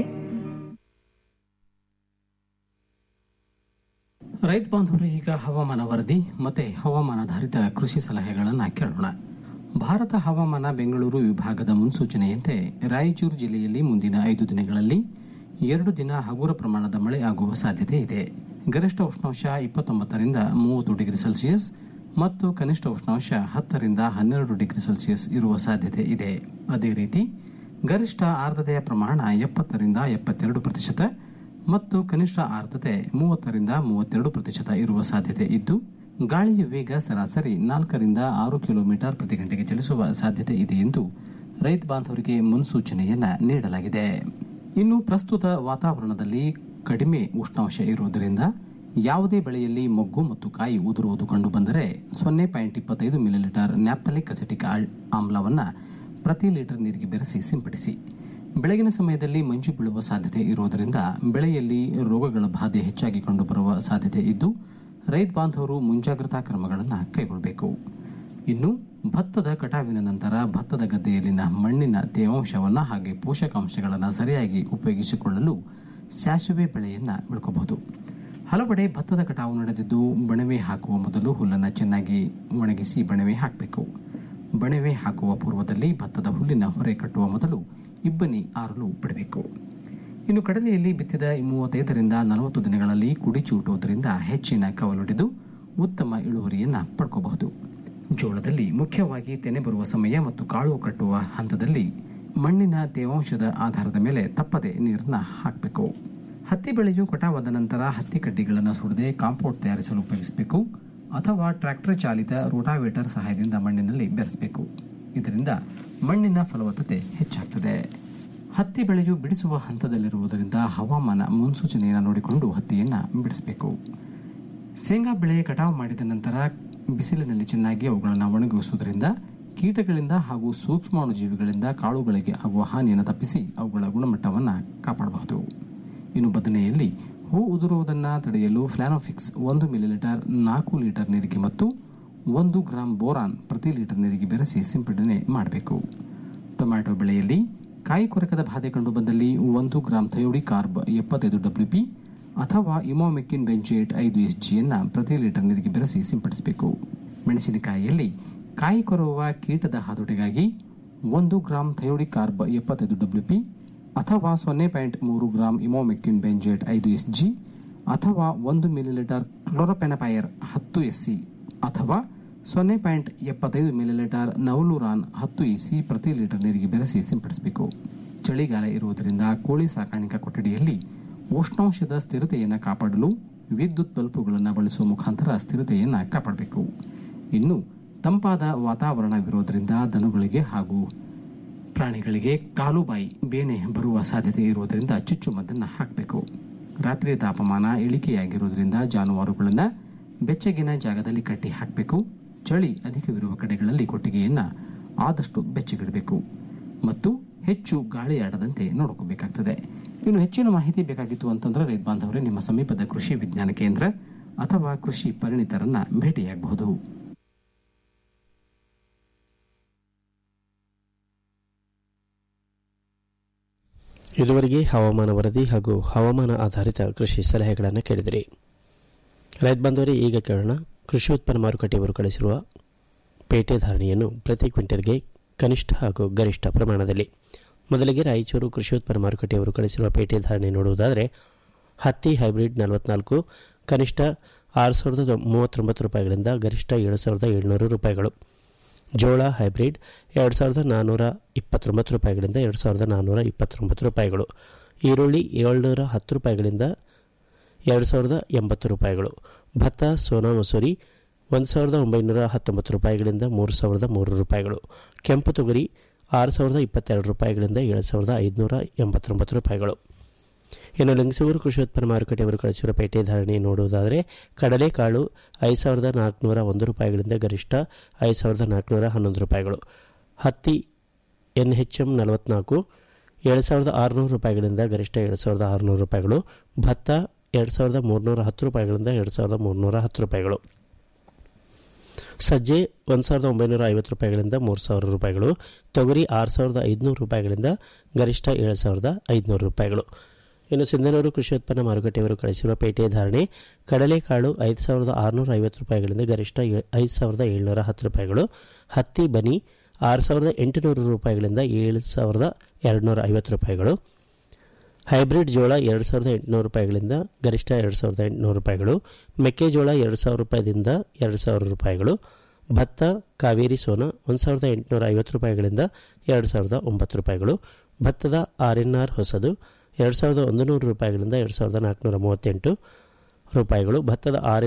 ರೈತ ಬಾಂಧವರು ಈಗ ಹವಾಮಾನ ವರದಿ ಮತ್ತೆ ಹವಾಮಾನಾಧಾರಿತ ಕೃಷಿ ಸಲಹೆಗಳನ್ನು ಕೇಳೋಣ ಭಾರತ ಹವಾಮಾನ ಬೆಂಗಳೂರು ವಿಭಾಗದ ಮುನ್ಸೂಚನೆಯಂತೆ ರಾಯಚೂರು ಜಿಲ್ಲೆಯಲ್ಲಿ ಮುಂದಿನ ಐದು ದಿನಗಳಲ್ಲಿ ಎರಡು ದಿನ ಹಗುರ ಪ್ರಮಾಣದ ಮಳೆ ಆಗುವ ಸಾಧ್ಯತೆ ಇದೆ ಗರಿಷ್ಠ ಉಷ್ಣಾಂಶ ಇಪ್ಪತ್ತೊಂಬತ್ತರಿಂದ ಮೂವತ್ತು ಡಿಗ್ರಿ ಸೆಲ್ಸಿಯಸ್ ಮತ್ತು ಕನಿಷ್ಠ ಉಷ್ಣಾಂಶ ಹತ್ತರಿಂದ ಹನ್ನೆರಡು ಡಿಗ್ರಿ ಸೆಲ್ಸಿಯಸ್ ಇರುವ ಸಾಧ್ಯತೆ ಇದೆ ಅದೇ ರೀತಿ ಗರಿಷ್ಠ ಆರ್ದ್ರತೆಯ ಪ್ರಮಾಣ ಎಪ್ಪತ್ತರಿಂದ ಎಪ್ಪತ್ತೆರಡು ಪ್ರತಿಶತ ಮತ್ತು ಕನಿಷ್ಠ ಆರ್ದ್ರತೆ ಮೂವತ್ತರಿಂದ ಮೂವತ್ತೆರಡು ಪ್ರತಿಶತ ಇರುವ ಸಾಧ್ಯತೆ ಇದ್ದು ಗಾಳಿಯ ವೇಗ ಸರಾಸರಿ ನಾಲ್ಕರಿಂದ ಆರು ಕಿಲೋಮೀಟರ್ ಪ್ರತಿ ಗಂಟೆಗೆ ಚಲಿಸುವ ಸಾಧ್ಯತೆ ಇದೆ ಎಂದು ರೈತ ಬಾಂಧವರಿಗೆ ಮುನ್ಸೂಚನೆಯನ್ನ ನೀಡಲಾಗಿದೆ ಇನ್ನು ಪ್ರಸ್ತುತ ವಾತಾವರಣದಲ್ಲಿ ಕಡಿಮೆ ಉಷ್ಣಾಂಶ ಇರುವುದರಿಂದ ಯಾವುದೇ ಬೆಳೆಯಲ್ಲಿ ಮೊಗ್ಗು ಮತ್ತು ಕಾಯಿ ಉದುರುವುದು ಕಂಡುಬಂದರೆ ಸೊನ್ನೆ ಪಾಯಿಂಟ್ ಇಪ್ಪತ್ತೈದು ಮಿಲಿಲೀಟರ್ ನ್ಯಾಪ್ತಲಿಕ್ ಅಸೆಟಿಕ್ ಆಮ್ಲವನ್ನು ಪ್ರತಿ ಲೀಟರ್ ನೀರಿಗೆ ಬೆರೆಸಿ ಸಿಂಪಡಿಸಿ ಬೆಳಗಿನ ಸಮಯದಲ್ಲಿ ಮಂಜು ಬೀಳುವ ಸಾಧ್ಯತೆ ಇರುವುದರಿಂದ ಬೆಳೆಯಲ್ಲಿ ರೋಗಗಳ ಬಾಧೆ ಹೆಚ್ಚಾಗಿ ಕಂಡುಬರುವ ಸಾಧ್ಯತೆ ಇದ್ದು ರೈತ ಬಾಂಧವರು ಮುಂಜಾಗ್ರತಾ ಕ್ರಮಗಳನ್ನು ಕೈಗೊಳ್ಳಬೇಕು ಇನ್ನು ಭತ್ತದ ಕಟಾವಿನ ನಂತರ ಭತ್ತದ ಗದ್ದೆಯಲ್ಲಿನ ಮಣ್ಣಿನ ತೇವಾಂಶವನ್ನು ಹಾಗೆ ಪೋಷಕಾಂಶಗಳನ್ನು ಸರಿಯಾಗಿ ಉಪಯೋಗಿಸಿಕೊಳ್ಳಲು ಸಾಸುವೆ ಬೆಳೆಯನ್ನು ಬೆಳ್ಕೋಬಹುದು ಹಲವೆಡೆ ಭತ್ತದ ಕಟಾವು ನಡೆದಿದ್ದು ಬಣವೆ ಹಾಕುವ ಮೊದಲು ಹುಲ್ಲನ್ನು ಚೆನ್ನಾಗಿ ಒಣಗಿಸಿ ಬಣವೆ ಹಾಕಬೇಕು ಬಣವೆ ಹಾಕುವ ಪೂರ್ವದಲ್ಲಿ ಭತ್ತದ ಹುಲ್ಲಿನ ಹೊರೆ ಕಟ್ಟುವ ಮೊದಲು ಇಬ್ಬನಿ ಆರಲು ಬಿಡಬೇಕು ಇನ್ನು ಕಡಲೆಯಲ್ಲಿ ಬಿತ್ತಿದ ಮೂವತ್ತೈದರಿಂದ ನಲವತ್ತು ದಿನಗಳಲ್ಲಿ ಕುಡಿ ಚೂಟುವುದರಿಂದ ಹೆಚ್ಚಿನ ಕವಲೊಡೆದು ಉತ್ತಮ ಇಳುವರಿಯನ್ನು ಪಡ್ಕೋಬಹುದು ಜೋಳದಲ್ಲಿ ಮುಖ್ಯವಾಗಿ ತೆನೆ ಬರುವ ಸಮಯ ಮತ್ತು ಕಾಳು ಕಟ್ಟುವ ಹಂತದಲ್ಲಿ ಮಣ್ಣಿನ ತೇವಾಂಶದ ಆಧಾರದ ಮೇಲೆ ತಪ್ಪದೆ ನೀರನ್ನ ಹಾಕಬೇಕು ಹತ್ತಿ ಬೆಳೆಯು ಕಟಾವಾದ ನಂತರ ಹತ್ತಿ ಕಡ್ಡಿಗಳನ್ನು ಸುಡದೆ ಕಾಂಪೌಂಡ್ ತಯಾರಿಸಲು ಉಪಯೋಗಿಸಬೇಕು ಅಥವಾ ಟ್ರ್ಯಾಕ್ಟರ್ ಚಾಲಿತ ರೋಟಾವೇಟರ್ ಸಹಾಯದಿಂದ ಮಣ್ಣಿನಲ್ಲಿ ಬೆರೆಸಬೇಕು ಇದರಿಂದ ಮಣ್ಣಿನ ಫಲವತ್ತತೆ ಹೆಚ್ಚಾಗ್ತದೆ ಹತ್ತಿ ಬೆಳೆಯು ಬಿಡಿಸುವ ಹಂತದಲ್ಲಿರುವುದರಿಂದ ಹವಾಮಾನ ಮುನ್ಸೂಚನೆಯನ್ನು ನೋಡಿಕೊಂಡು ಹತ್ತಿಯನ್ನು ಬಿಡಿಸಬೇಕು ಶೇಂಗಾ ಬೆಳೆ ಕಟಾವು ಮಾಡಿದ ನಂತರ ಬಿಸಿಲಿನಲ್ಲಿ ಚೆನ್ನಾಗಿ ಅವುಗಳನ್ನು ಒಣಗಿಸುವುದರಿಂದ ಕೀಟಗಳಿಂದ ಹಾಗೂ ಸೂಕ್ಷ್ಮಾಣುಜೀವಿಗಳಿಂದ ಕಾಳುಗಳಿಗೆ ಆಗುವ ಹಾನಿಯನ್ನು ತಪ್ಪಿಸಿ ಅವುಗಳ ಗುಣಮಟ್ಟವನ್ನು ಕಾಪಾಡಬಹುದು ಇನ್ನು ಬದನೆಯಲ್ಲಿ ಹೂ ಉದುರುವುದನ್ನು ತಡೆಯಲು ಫ್ಲಾನೋಫಿಕ್ಸ್ ಒಂದು ಮಿಲಿಲೀಟರ್ ನಾಲ್ಕು ಲೀಟರ್ ನೀರಿಗೆ ಮತ್ತು ಒಂದು ಗ್ರಾಂ ಬೋರಾನ್ ಪ್ರತಿ ಲೀಟರ್ ನೀರಿಗೆ ಬೆರೆಸಿ ಸಿಂಪಡಣೆ ಮಾಡಬೇಕು ಟೊಮ್ಯಾಟೊ ಬೆಳೆಯಲ್ಲಿ ಕಾಯಿ ಕೊರಕದ ಬಾಧೆ ಕಂಡುಬಂದಲ್ಲಿ ಒಂದು ಗ್ರಾಂ ಥಯೋಡಿ ಕಾರ್ಬ್ ಎಪ್ಪತ್ತೈದು ಡಬ್ಲ್ಯೂಪಿ ಅಥವಾ ಇಮೋಮೆಕ್ಕಿನ್ ಬೆಂಚೇಟ್ ಐದು ಎಸ್ ಜಿಯನ್ನು ಪ್ರತಿ ಲೀಟರ್ ನೀರಿಗೆ ಬೆರೆಸಿ ಸಿಂಪಡಿಸಬೇಕು ಮೆಣಸಿನಕಾಯಿಯಲ್ಲಿ ಕಾಯಿ ಕೊರುವ ಕೀಟದ ಹತೋಟಿಗಾಗಿ ಒಂದು ಗ್ರಾಂ ಥಯೋಡಿ ಕಾರ್ಬ್ ಎಪ್ಪತ್ತೈದು ಡಬ್ಲ್ಯೂಪಿ ಅಥವಾ ಸೊನ್ನೆ ಪಾಯಿಂಟ್ ಮೂರು ಗ್ರಾಂ ಇಮೋಮೆಕ್ಕಿನ್ ಬೆಂಜೇಟ್ ಐದು ಎಸ್ ಜಿ ಅಥವಾ ಒಂದು ಮಿಲಿಲೀಟರ್ ಕ್ಲೋರೋಪೆನಪೈರ್ ಹತ್ತು ಎಸ್ ಸಿ ಅಥವಾ ಸೊನ್ನೆ ಪಾಯಿಂಟ್ ಎಪ್ಪತ್ತೈದು ಮಿಲಿಲೀಟರ್ ನವಲೂರಾನ್ ಹತ್ತು ಇಸಿ ಪ್ರತಿ ಲೀಟರ್ ನೀರಿಗೆ ಬೆರೆಸಿ ಸಿಂಪಡಿಸಬೇಕು ಚಳಿಗಾಲ ಇರುವುದರಿಂದ ಕೋಳಿ ಸಾಕಾಣಿಕಾ ಕೊಠಡಿಯಲ್ಲಿ ಉಷ್ಣಾಂಶದ ಸ್ಥಿರತೆಯನ್ನು ಕಾಪಾಡಲು ವಿದ್ಯುತ್ ಬಲ್ಬುಗಳನ್ನು ಬಳಸುವ ಮುಖಾಂತರ ಸ್ಥಿರತೆಯನ್ನು ಕಾಪಾಡಬೇಕು ಇನ್ನು ತಂಪಾದ ವಾತಾವರಣವಿರುವುದರಿಂದ ದನಗಳಿಗೆ ಹಾಗೂ ಪ್ರಾಣಿಗಳಿಗೆ ಕಾಲುಬಾಯಿ ಬೇನೆ ಬರುವ ಸಾಧ್ಯತೆ ಇರುವುದರಿಂದ ಚುಚ್ಚುಮದ್ದನ್ನು ಹಾಕಬೇಕು ರಾತ್ರಿ ತಾಪಮಾನ ಇಳಿಕೆಯಾಗಿರುವುದರಿಂದ ಜಾನುವಾರುಗಳನ್ನು ಬೆಚ್ಚಗಿನ ಜಾಗದಲ್ಲಿ ಕಟ್ಟಿ ಹಾಕಬೇಕು ಚಳಿ ಅಧಿಕವಿರುವ ಕಡೆಗಳಲ್ಲಿ ಕೊಟ್ಟಿಗೆಯನ್ನು ಆದಷ್ಟು ಬೆಚ್ಚಗಿಡಬೇಕು ಮತ್ತು ಹೆಚ್ಚು ಗಾಳಿ ಆಡದಂತೆ ನೋಡ್ಕೋಬೇಕಾಗ್ತದೆ ಇನ್ನು ಹೆಚ್ಚಿನ ಮಾಹಿತಿ ಬೇಕಾಗಿತ್ತು ಅಂತಂದ್ರೆ ರೈತ ಬಾಂಧವರೇ ನಿಮ್ಮ ಸಮೀಪದ ಕೃಷಿ ವಿಜ್ಞಾನ ಕೇಂದ್ರ ಅಥವಾ ಕೃಷಿ ಪರಿಣಿತರನ್ನ ಭೇಟಿಯಾಗಬಹುದು ಇದುವರೆಗೆ ಹವಾಮಾನ ವರದಿ ಹಾಗೂ ಹವಾಮಾನ ಆಧಾರಿತ ಕೃಷಿ ಸಲಹೆಗಳನ್ನು ಕೇಳಿದಿರಿ ರೈತ ಬಂದವರೇ ಈಗ ಕೇಳೋಣ ಕೃಷಿ ಉತ್ಪನ್ನ ಮಾರುಕಟ್ಟೆಯವರು ಕಳಿಸಿರುವ ಪೇಟೆ ಧಾರಣೆಯನ್ನು ಪ್ರತಿ ಕ್ವಿಂಟಲ್ಗೆ ಕನಿಷ್ಠ ಹಾಗೂ ಗರಿಷ್ಠ ಪ್ರಮಾಣದಲ್ಲಿ ಮೊದಲಿಗೆ ರಾಯಚೂರು ಕೃಷಿ ಉತ್ಪನ್ನ ಮಾರುಕಟ್ಟೆಯವರು ಕಳಿಸಿರುವ ಪೇಟೆ ಧಾರಣೆ ನೋಡುವುದಾದರೆ ಹತ್ತಿ ಹೈಬ್ರಿಡ್ ನಲವತ್ನಾಲ್ಕು ಕನಿಷ್ಠ ಆರು ಸಾವಿರದ ಮೂವತ್ತೊಂಬತ್ತು ರೂಪಾಯಿಗಳಿಂದ ಗರಿಷ್ಠ ಏಳು ಸಾವಿರದ ಏಳುನೂರು ರೂಪಾಯಿಗಳು ಜೋಳ ಹೈಬ್ರಿಡ್ ಎರಡು ಸಾವಿರದ ನಾನ್ನೂರ ಇಪ್ಪತ್ತೊಂಬತ್ತು ರೂಪಾಯಿಗಳಿಂದ ಎರಡು ಸಾವಿರದ ನಾನ್ನೂರ ಇಪ್ಪತ್ತೊಂಬತ್ತು ರೂಪಾಯಿಗಳು ಈರುಳ್ಳಿ ಏಳ್ನೂರ ಹತ್ತು ರೂಪಾಯಿಗಳಿಂದ ಎರಡು ಸಾವಿರದ ಎಂಬತ್ತು ರೂಪಾಯಿಗಳು ಭತ್ತ ಸೋನಾ ಮಸೂರಿ ಒಂದು ಸಾವಿರದ ಒಂಬೈನೂರ ಹತ್ತೊಂಬತ್ತು ರೂಪಾಯಿಗಳಿಂದ ಮೂರು ಸಾವಿರದ ಮೂರು ರೂಪಾಯಿಗಳು ಕೆಂಪು ತೊಗರಿ ಆರು ಸಾವಿರದ ಇಪ್ಪತ್ತೆರಡು ರೂಪಾಯಿಗಳಿಂದ ಏಳು ಸಾವಿರದ ಐದುನೂರ ಎಂಬತ್ತೊಂಬತ್ತು ರೂಪಾಯಿಗಳು ಇನ್ನು ಲಿಂಗಸೂರು ಕೃಷಿ ಉತ್ಪನ್ನ ಮಾರುಕಟ್ಟೆಯವರು ಕಳಿಸಿರುವ ಪೇಟೆ ಧಾರಣೆ ನೋಡುವುದಾದರೆ ಕಡಲೆಕಾಳು ಐದು ಸಾವಿರದ ನಾಲ್ಕುನೂರ ಒಂದು ರೂಪಾಯಿಗಳಿಂದ ಗರಿಷ್ಠ ಐದು ಸಾವಿರದ ನಾಲ್ಕುನೂರ ಹನ್ನೊಂದು ರೂಪಾಯಿಗಳು ಹತ್ತಿ ಎನ್ ಹೆಚ್ ಎಮ್ ನಲವತ್ನಾಲ್ಕು ಏಳು ಸಾವಿರದ ಆರುನೂರು ರೂಪಾಯಿಗಳಿಂದ ಗರಿಷ್ಠ ಏಳು ಸಾವಿರದ ಆರುನೂರು ರೂಪಾಯಿಗಳು ಭತ್ತ ಎರಡು ಸಾವಿರದ ಮೂರುನೂರ ಹತ್ತು ರೂಪಾಯಿಗಳಿಂದ ಎರಡು ಸಾವಿರದ ಮೂರುನೂರ ಹತ್ತು ರೂಪಾಯಿಗಳು ಸಜ್ಜೆ ಒಂದು ಸಾವಿರದ ಒಂಬೈನೂರ ಐವತ್ತು ರೂಪಾಯಿಗಳಿಂದ ಮೂರು ಸಾವಿರ ರೂಪಾಯಿಗಳು ತೊಗರಿ ಆರು ಸಾವಿರದ ಐದುನೂರು ರೂಪಾಯಿಗಳಿಂದ ಗರಿಷ್ಠ ಏಳು ಸಾವಿರದ ಐದುನೂರು ರೂಪಾಯಿಗಳು ಇನ್ನು ಸಿಂಧನೂರು ಕೃಷಿ ಉತ್ಪನ್ನ ಮಾರುಕಟ್ಟೆಯವರು ಕಳಿಸಿರುವ ಪೇಟೆ ಧಾರಣೆ ಕಡಲೆಕಾಳು ಐದು ಸಾವಿರದ ಆರುನೂರ ಐವತ್ತು ರೂಪಾಯಿಗಳಿಂದ ಗರಿಷ್ಠ ಐದು ಸಾವಿರದ ಏಳ್ನೂರ ಹತ್ತು ರೂಪಾಯಿಗಳು ಹತ್ತಿ ಬನಿ ಆರು ಸಾವಿರದ ಎಂಟುನೂರು ರೂಪಾಯಿಗಳಿಂದ ಏಳು ಸಾವಿರದ ಎರಡುನೂರ ಐವತ್ತು ರೂಪಾಯಿಗಳು ಹೈಬ್ರಿಡ್ ಜೋಳ ಎರಡು ಸಾವಿರದ ಎಂಟುನೂರು ರೂಪಾಯಿಗಳಿಂದ ಗರಿಷ್ಠ ಎರಡು ಸಾವಿರದ ಎಂಟುನೂರು ರೂಪಾಯಿಗಳು ಮೆಕ್ಕೆಜೋಳ ಎರಡು ಸಾವಿರ ರೂಪಾಯಿದಿಂದ ಎರಡು ಸಾವಿರ ರೂಪಾಯಿಗಳು ಭತ್ತ ಕಾವೇರಿ ಸೋನ ಒಂದು ಸಾವಿರದ ಎಂಟುನೂರ ಐವತ್ತು ರೂಪಾಯಿಗಳಿಂದ ಎರಡು ಸಾವಿರದ ಒಂಬತ್ತು ರೂಪಾಯಿಗಳು ಭತ್ತದ ಆರ್ ಎನ್ ಆರ್ ಹೊಸದು ಎರಡು ಸಾವಿರದ ಒಂದು ನೂರು ರೂಪಾಯಿಗಳಿಂದ ಎರಡು ಸಾವಿರದ ನಾಲ್ಕುನೂರ ಮೂವತ್ತೆಂಟು ರೂಪಾಯಿಗಳು ಭತ್ತದ ಆರ್